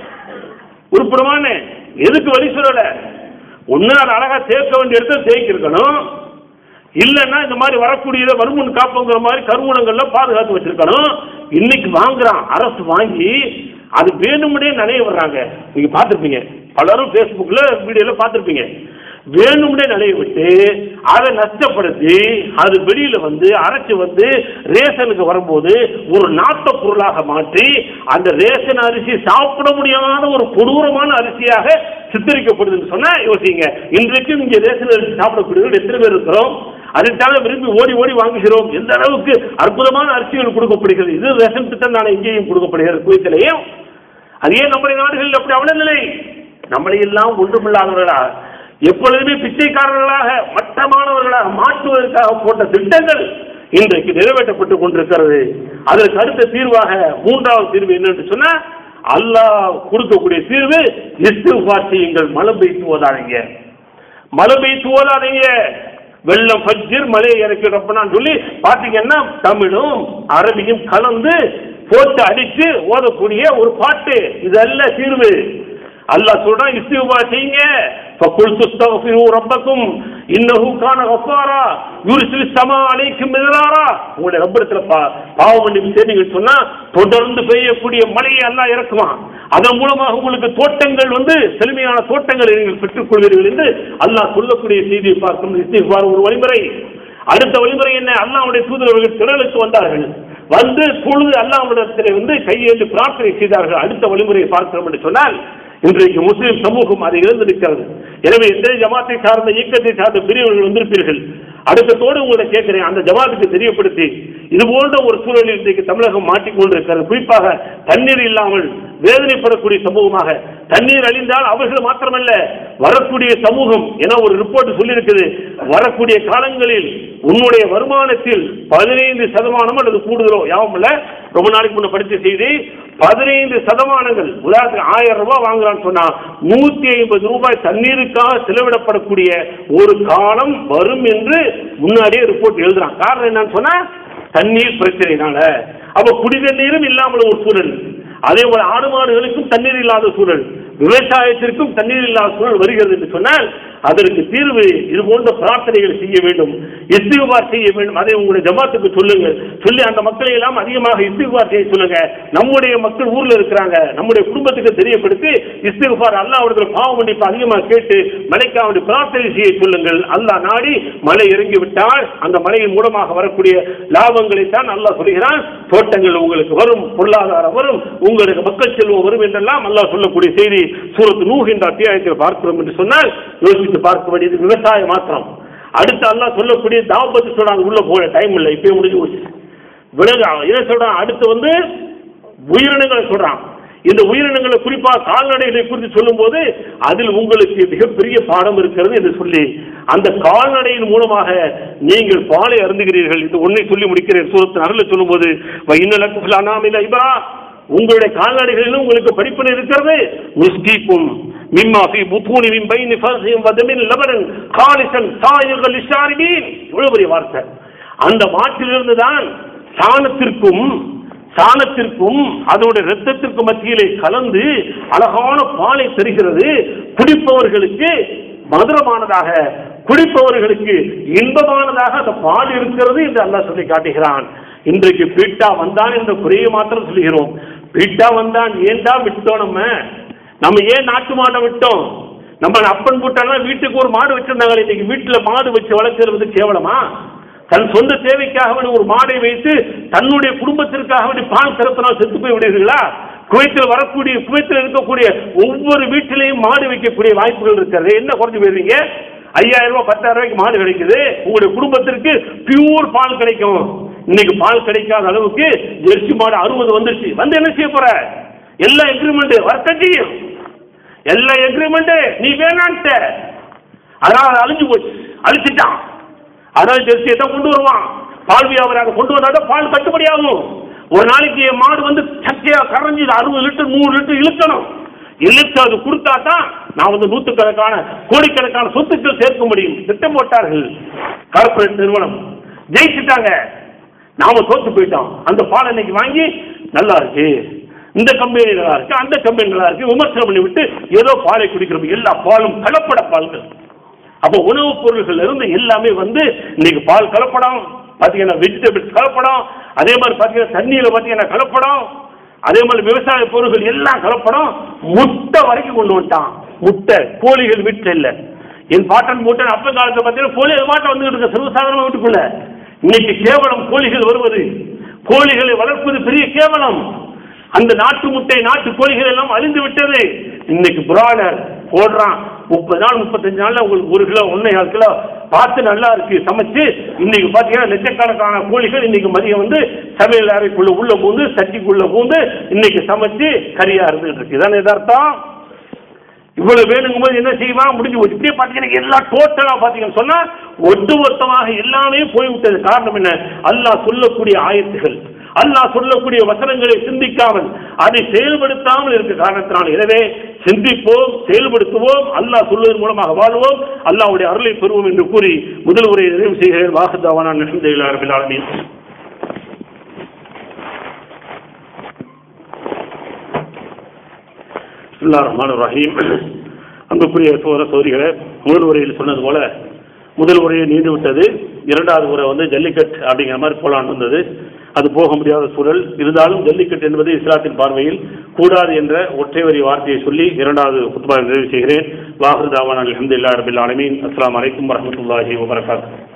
உருப்படமானே எதுக்கு வழி சொல்லல ஒண்ணு அது அழகா சேர்க்க வேண்டிய இடத்துல தேய்க்கிருக்கணும் இல்லைன்னா இந்த மாதிரி வரக்கூடியதை வருமுன் காப்புங்கிற மாதிரி கருவூலங்கள்ல பாதுகாத்து வச்சிருக்கணும் இன்னைக்கு வாங்குறான் அரசு வாங்கி அது வேணும்னே நனைய வர்றாங்க நீங்க பார்த்துருப்பீங்க பலரும் ஃபேஸ்புக்கில் வீடியோல பார்த்துருப்பீங்க வேணும்னே நனைய விட்டு அதை நஷ்டப்படுத்தி அது வெளியில வந்து அரைச்சு வந்து ரேஷனுக்கு வரும்போது ஒரு நாட்ட பொருளாக மாற்றி அந்த ரேஷன் அரிசி சாப்பிட முடியாத ஒரு கொடூரமான அரிசியாக சித்தரிக்கப்படுதுன்னு சொன்னா யோசிங்க இன்றைக்கும் இங்க ரேஷன் அரிசி சாப்பிடக்கூடியவர்கள் எத்தனை பேர் இருக்கிறோம் அதைத்தானே விரும்பி ஓடி ஓடி வாங்குகிறோம் எந்த அளவுக்கு அற்புதமான அரிசிகள் கொடுக்கப்படுகிறது இது ரேஷன் திட்டம் தானே இங்கேயும் கொடுக்கப்படுகிறது குவைத்திலையும் அது ஏன் நம்முடைய நாடுகளில் அப்படி அவ்வளவு நிலை நம்மளை எல்லாம் ஒன்றுமில்லாதவர்களா எப்பொழுதுமே பிச்சைக்காரர்களாக மட்டமானவர்களாக மாற்றுவதற்காக போட்ட திட்டங்கள் இன்றைக்கு நிறைவேற்றப்பட்டு கொண்டிருக்கிறது அதற்கு அடுத்த தீர்வாக மூன்றாவது தீர்வு என்னன்னு சொன்னா அல்லாஹ் கொடுக்கக்கூடிய தீர்வு இஸ்திஃபார் செய்யுங்கள் மழை பெய்து ஓதாதீங்க மழை பெய்து ஓதாதீங்க வெள்ளம் ஃபஜ்ஜிர் மலையை இறக்கி ரப்பனான்னு சொல்லி பார்த்தீங்கன்னா தமிழும் அரபியும் கலந்து போட்டு அடிச்சு ஓதக்கூடிய ஒரு பாட்டு இதெல்லாம் தீர்வு அல்லாஹ் சொல்றான் இஸ்திஃபா செய்யுங்க ஃபகுல் துஸ்தக்ஃபிரு ரப்பக்கும் இன்னஹு கான கஃபாரா யுர்சில் ஸமா அலைக்கும் மிதராரா உங்களுடைய ரப்பரத்துல பா பாவ மன்னிப்பு செய்தீங்கன்னு சொன்னா தொடர்ந்து பெய்யக்கூடிய மழையை அல்லாஹ் இறக்குவான் அதன் மூலமாக உங்களுக்கு தோட்டங்கள் வந்து செழுமையான தோட்டங்களை நீங்கள் பெற்றுக் கொள்வீர்கள் என்று அல்லாஹ் சொல்லக்கூடிய செய்தியை பார்க்கும் இஸ்திஃபார் ஒரு வழிமுறை அடுத்த வழிமுறை என்ன அல்லாஹ்வுடைய தூதரவர்கள் திடலுக்கு வந்தார்கள் வந்து தொழுது அல்லாஹ்விடத்தில் வந்து கையேந்து பிரார்த்தனை செய்தார்கள் அடுத்த வழிமுறையை பார்க்கிறோம் என்று சொன்னால் இன்றைக்கு முஸ்லிம் சமூகம் அதை இழந்திருக்கிறது எனவே எந்த ஜமாத்தை சார்ந்த இயக்கத்தை சார்ந்த பிரிவுகள் வந்திருப்பீர்கள் அடுத்ததோடு உங்களை கேட்கிறேன் அந்த ஜமாத்துக்கு தெரியப்படுத்தி இது போன்ற ஒரு சூழலில் இன்றைக்கு தமிழகம் மாட்டிக்கொண்டிருக்கிறது குறிப்பாக தண்ணீர் இல்லாமல் வேதனைப்படக்கூடிய சமூகமாக தண்ணீர் அழிந்தால் அவர்கள் மாத்திரமல்ல வரக்கூடிய சமூகம் என ஒரு ரிப்போர்ட் சொல்லியிருக்குது வரக்கூடிய காலங்களில் உன்னுடைய வருமானத்தில் பதினைந்து சதமானம் அல்லது கூடுதலோ யாவும் இல்ல ரொம்ப நாளைக்கு முன்ன படித்த செய்தி பதினைந்து சதமானங்கள் உதாரணத்துக்கு ஆயிரம் ரூபாய் வாங்குறான்னு சொன்னா நூத்தி ஐம்பது ரூபாய் தண்ணீருக்காக செலவிடப்படக்கூடிய ஒரு காலம் வரும் என்று முன்னாடியே ரிப்போர்ட் எழுதுறான் காரணம் என்னன்னு சொன்னா தண்ணீர் பிரச்சனைனால அப்ப குடி தண்ணீரும் இல்லாமல் ஒரு சூழல் அதே போல ஆடு மாடுகளுக்கும் தண்ணீர் இல்லாத சூழல் விவசாயத்திற்கும் தண்ணீர் இல்லாத சூழல் வருகிறது என்று சொன்னால் அதற்கு தீர்வு இது போன்ற பிரார்த்தனைகள் செய்ய வேண்டும் இஸ்திகுபார் செய்ய வேண்டும் அதை உங்களுடைய ஜமாத்துக்கு சொல்லுங்க சொல்லி அந்த மக்களை எல்லாம் அதிகமாக இஸ்திகுபார் செய்ய சொல்லுங்க நம்முடைய மக்கள் ஊர்ல இருக்கிறாங்க நம்முடைய குடும்பத்துக்கு தெரியப்படுத்தி இஸ்திகுபார் அல்லாஹ் அவர்கள் பாவ மன்னிப்பு அதிகமாக கேட்டு மலைக்காவுடைய பிரார்த்தனை செய்ய சொல்லுங்கள் அல்லாஹ் நாடி மழை இறங்கி விட்டால் அந்த மழையின் மூலமாக வரக்கூடிய லாபங்களை தான் அல்லாஹ் சொல்கிறான் தோட்டங்கள் உங்களுக்கு வரும் பொருளாதாரம் வரும் உங்களுக்கு மக்கள் செல்வம் வரும் என்றெல்லாம் அல்லாஹ் சொல்லக்கூடிய செய்தி சூரத்து நூஹ் என்ற அத்தியாயத்தில் பார்க்கிறோம் என்று சொன்னால் யோசித்து பார்க்க வேண்டியது விவசாயம் மாத்திரம் அடுத்து அல்லாஹ் சொல்லக்கூடிய தாவபத்து சொல்றாங்க உள்ள போக டைம் இல்லை இப்பயே முடிஞ்சு போச்சு விலங்கு இதை சொல்றான் அடுத்து வந்து உயிரினங்களை சொல்றான் இந்த உயிரினங்களை குறிப்பாக கால்நடைகளை குறித்து சொல்லும்போது அதில் உங்களுக்கு மிகப்பெரிய பாடம் இருக்கிறது என்று சொல்லி அந்த கால்நடையின் மூலமாக நீங்கள் பாலை அருந்துகிறீர்கள் இது ஒன்றை சொல்லி முடிக்கிறேன் சூரத்தின் அருளை சொல்லும்போது இன்னலக்கு அனாமில இபா உங்களுடைய கால்நடைகளிலும் உங்களுக்கு படிப்பினை இருக்கிறது முஸ்கீக்கும் மிம்மா ஃபி புத்தூனி மின் பைனி ஃபர்ஹிம் வதமின் லபனன் காலிசன் சாயுகள் லிஷாரிபீன் இவ்வளவு பெரிய வார்த்தை அந்த மாட்டிலிருந்து தான் சாணத்திற்கும் சாணத்திற்கும் அதனுடைய இரத்தத்திற்கும் மத்தியிலே கலந்து அழகான பாலை தருகிறது குடிப்பவர்களுக்கு மதுரமானதாக குடிப்பவர்களுக்கு இன்பமானதாக அந்த பால் இருக்கிறது என்று அல்லாஹ் சொல்லி காட்டுகிறான் இன்றைக்கு பீட்டா வந்தான் என்ற குறையை மாத்திரம் சொல்கிறோம் பீட்டா வந்தான் ஏன்டா விட்டோம் நம்ம நம்ம ஏன் நாட்டு மாடை விட்டோம் நம்ம அப்பன் போட்டானா வீட்டுக்கு ஒரு மாடு வச்சிருந்தாங்க இன்னைக்கு வீட்டுல மாடு வச்சு வளர்க்கிறது கேவலமா தன் சொந்த தேவைக்காக வேண்டி ஒரு மாடை வைத்து தன்னுடைய குடும்பத்திற்காக வேண்டி பால் கறத்தினால் செத்து போய் விடுவீர்களா குவைத்தில் வரக்கூடிய குவைத்தில் இருக்கக்கூடிய ஒவ்வொரு வீட்டிலையும் மாடு வைக்கக்கூடிய வாய்ப்புகள் இருக்கிறது என்ன குறைஞ்சு போயிருவீங்க ஐயாயிரம் ரூபாய் பத்தாயிரம் ரூபாய்க்கு மாடு கிடைக்குது உங்களுடைய குடும்பத்திற்கு பியூர் பால் கிடைக்கும் இன்னைக்கு பால் கிடைக்காத அளவுக்கு ஜெர்சி மாடு அறுபது வந்துருச்சு வந்து என்ன செய்ய போற எல்லா எக்ரிமெண்ட் வர்த்தம் செய்யும் எல்லா எக்ரிமெண்ட் நீ வேணான்ட்ட அதனால அது அழிஞ்சு போச்சு அழிச்சிட்டான் அதான் ஜெர்சியை தான் கொண்டு வருவான் பால் வியாபாரம் கொண்டு வந்தாதான் பால் கட்டுப்படி ஆகும் ஒரு நாளைக்கு என் மாடு வந்து சக்கையா கரைஞ்சி அறுபது லிட்டர் நூறு லிட்டர் இழுக்கணும் இழுத்து அது கொடுத்தா தான் நான் வந்து நூற்றுக்கணக்கான கோடிக்கணக்கான சொத்துக்கள் சேர்க்க முடியும் திட்டம் போட்டார்கள் கார்பரேட் நிறுவனம் ஜெயிச்சுட்டாங்க நாம தோத்து போயிட்டோம் அந்த பால் இன்னைக்கு வாங்கி நல்லா இருக்கு இந்த கம்பெனி நல்லா இருக்கு அந்த கம்பெனி நல்லா இருக்கு விமர்சனம் பண்ணி விட்டு ஏதோ பாலை குடிக்கிறோம் எல்லா பாலும் கலப்பட பால்கள் அப்போ உணவுப் பொருள்கள் இருந்து எல்லாமே வந்து இன்னைக்கு பால் கலப்படம் பார்த்தீங்கன்னா வெஜிடபிள்ஸ் கலப்படம் அதே மாதிரி பார்த்தீங்கன்னா தண்ணியில் பார்த்தீங்கன்னா கலப்படம் அதே மாதிரி விவசாய பொருட்கள் எல்லாம் கலப்படம் முட்டை வரைக்கும் கொண்டு வந்துட்டான் முட்டை கோழிகள் வீட்டில் இல்லை என் பாட்டன் மூட்டன் அப்ப காலத்தில் பார்த்தீங்கன்னா கோழி அது மாட்டம் வந்துகிட்டு இருக்க சர்வசாதாரண வீட்டுக்குள்ள இன்னைக்கு கேவலம் கோழிகள் வருவது கோழிகளை வளர்ப்பது பெரிய கேவலம் அந்த நாட்டு முட்டை நாட்டு கோழிகள் எல்லாம் அழிந்து விட்டது இன்னைக்கு பிராய்லர் போடுறான் முப்பது நாள் முப்பத்தஞ்சு நாள்ல உங்களுக்கு ஒரு கிலோ ஒன்னே கால் கிலோ பார்த்து நல்லா இருக்கு சமைச்சு இன்னைக்கு பாத்தீங்கன்னா லட்சக்கணக்கான கோழிகள் இன்னைக்கு மதியம் வந்து சமையல் அறைக்குள்ள உள்ள பூந்து சட்டிக்குள்ள பூந்து இன்னைக்கு சமைச்சு கறியா இருந்துட்டு இருக்கு இதானே எதார்த்தம் இவ்வளவு வேணுங்கும் போது என்ன செய்வான் முடிஞ்சு போச்சு இப்படியே பார்த்தீங்கன்னா எல்லாம் டோட்டலா பார்த்தீங்கன்னு சொன்னா ஒட்டுமொத்தமாக எல்லாமே போய்விட்டது காரணம் என்ன அல்லாஹ் சொல்லக்கூடிய ஆயத்துகள் அல்லாஹ் சொல்லக்கூடிய வசனங்களை சிந்திக்காமல் அதை செயல்படுத்தாமல் இருக்க காரணத்தினால் எனவே சிந்திப்போம் செயல்படுத்துவோம் அல்லாஹ் சொல்வதன் மூலமாக வாழ்வோம் அல்லாஹ்வுடைய அருளை பெறுவோம் என்று கூறி முதல் உரையை நிறைவு செய்கிறேன் வாகதாவான நிகழ்ந்த அரபில் ஆலமீன் பிஸ்மில்லா ரஹ்மான் ரஹீம் அன்புக்குரிய சோதர சோதரிகளை முதல் உரையில் சொன்னது போல முதல் உரையை நீண்டு விட்டது இரண்டாவது உரை வந்து ஜல்லிக்கட் அப்படிங்கிற மாதிரி போலான்னு வந்தது அது போக முடியாத சூழல் இருந்தாலும் ஜல்லிக்கட்டு என்பது இஸ்லாத்தின் பார்வையில் கூடாது என்ற ஒற்றை வரி வார்த்தையை சொல்லி இரண்டாவது குத்துபாவை நிறைவு செய்கிறேன் வாஹர் தாவான் அலமதுல்லா ரபில் ஆலமீன் அஸ்லாம் வலைக்கம் வரமத்துல்லாஹி வபரகாத்து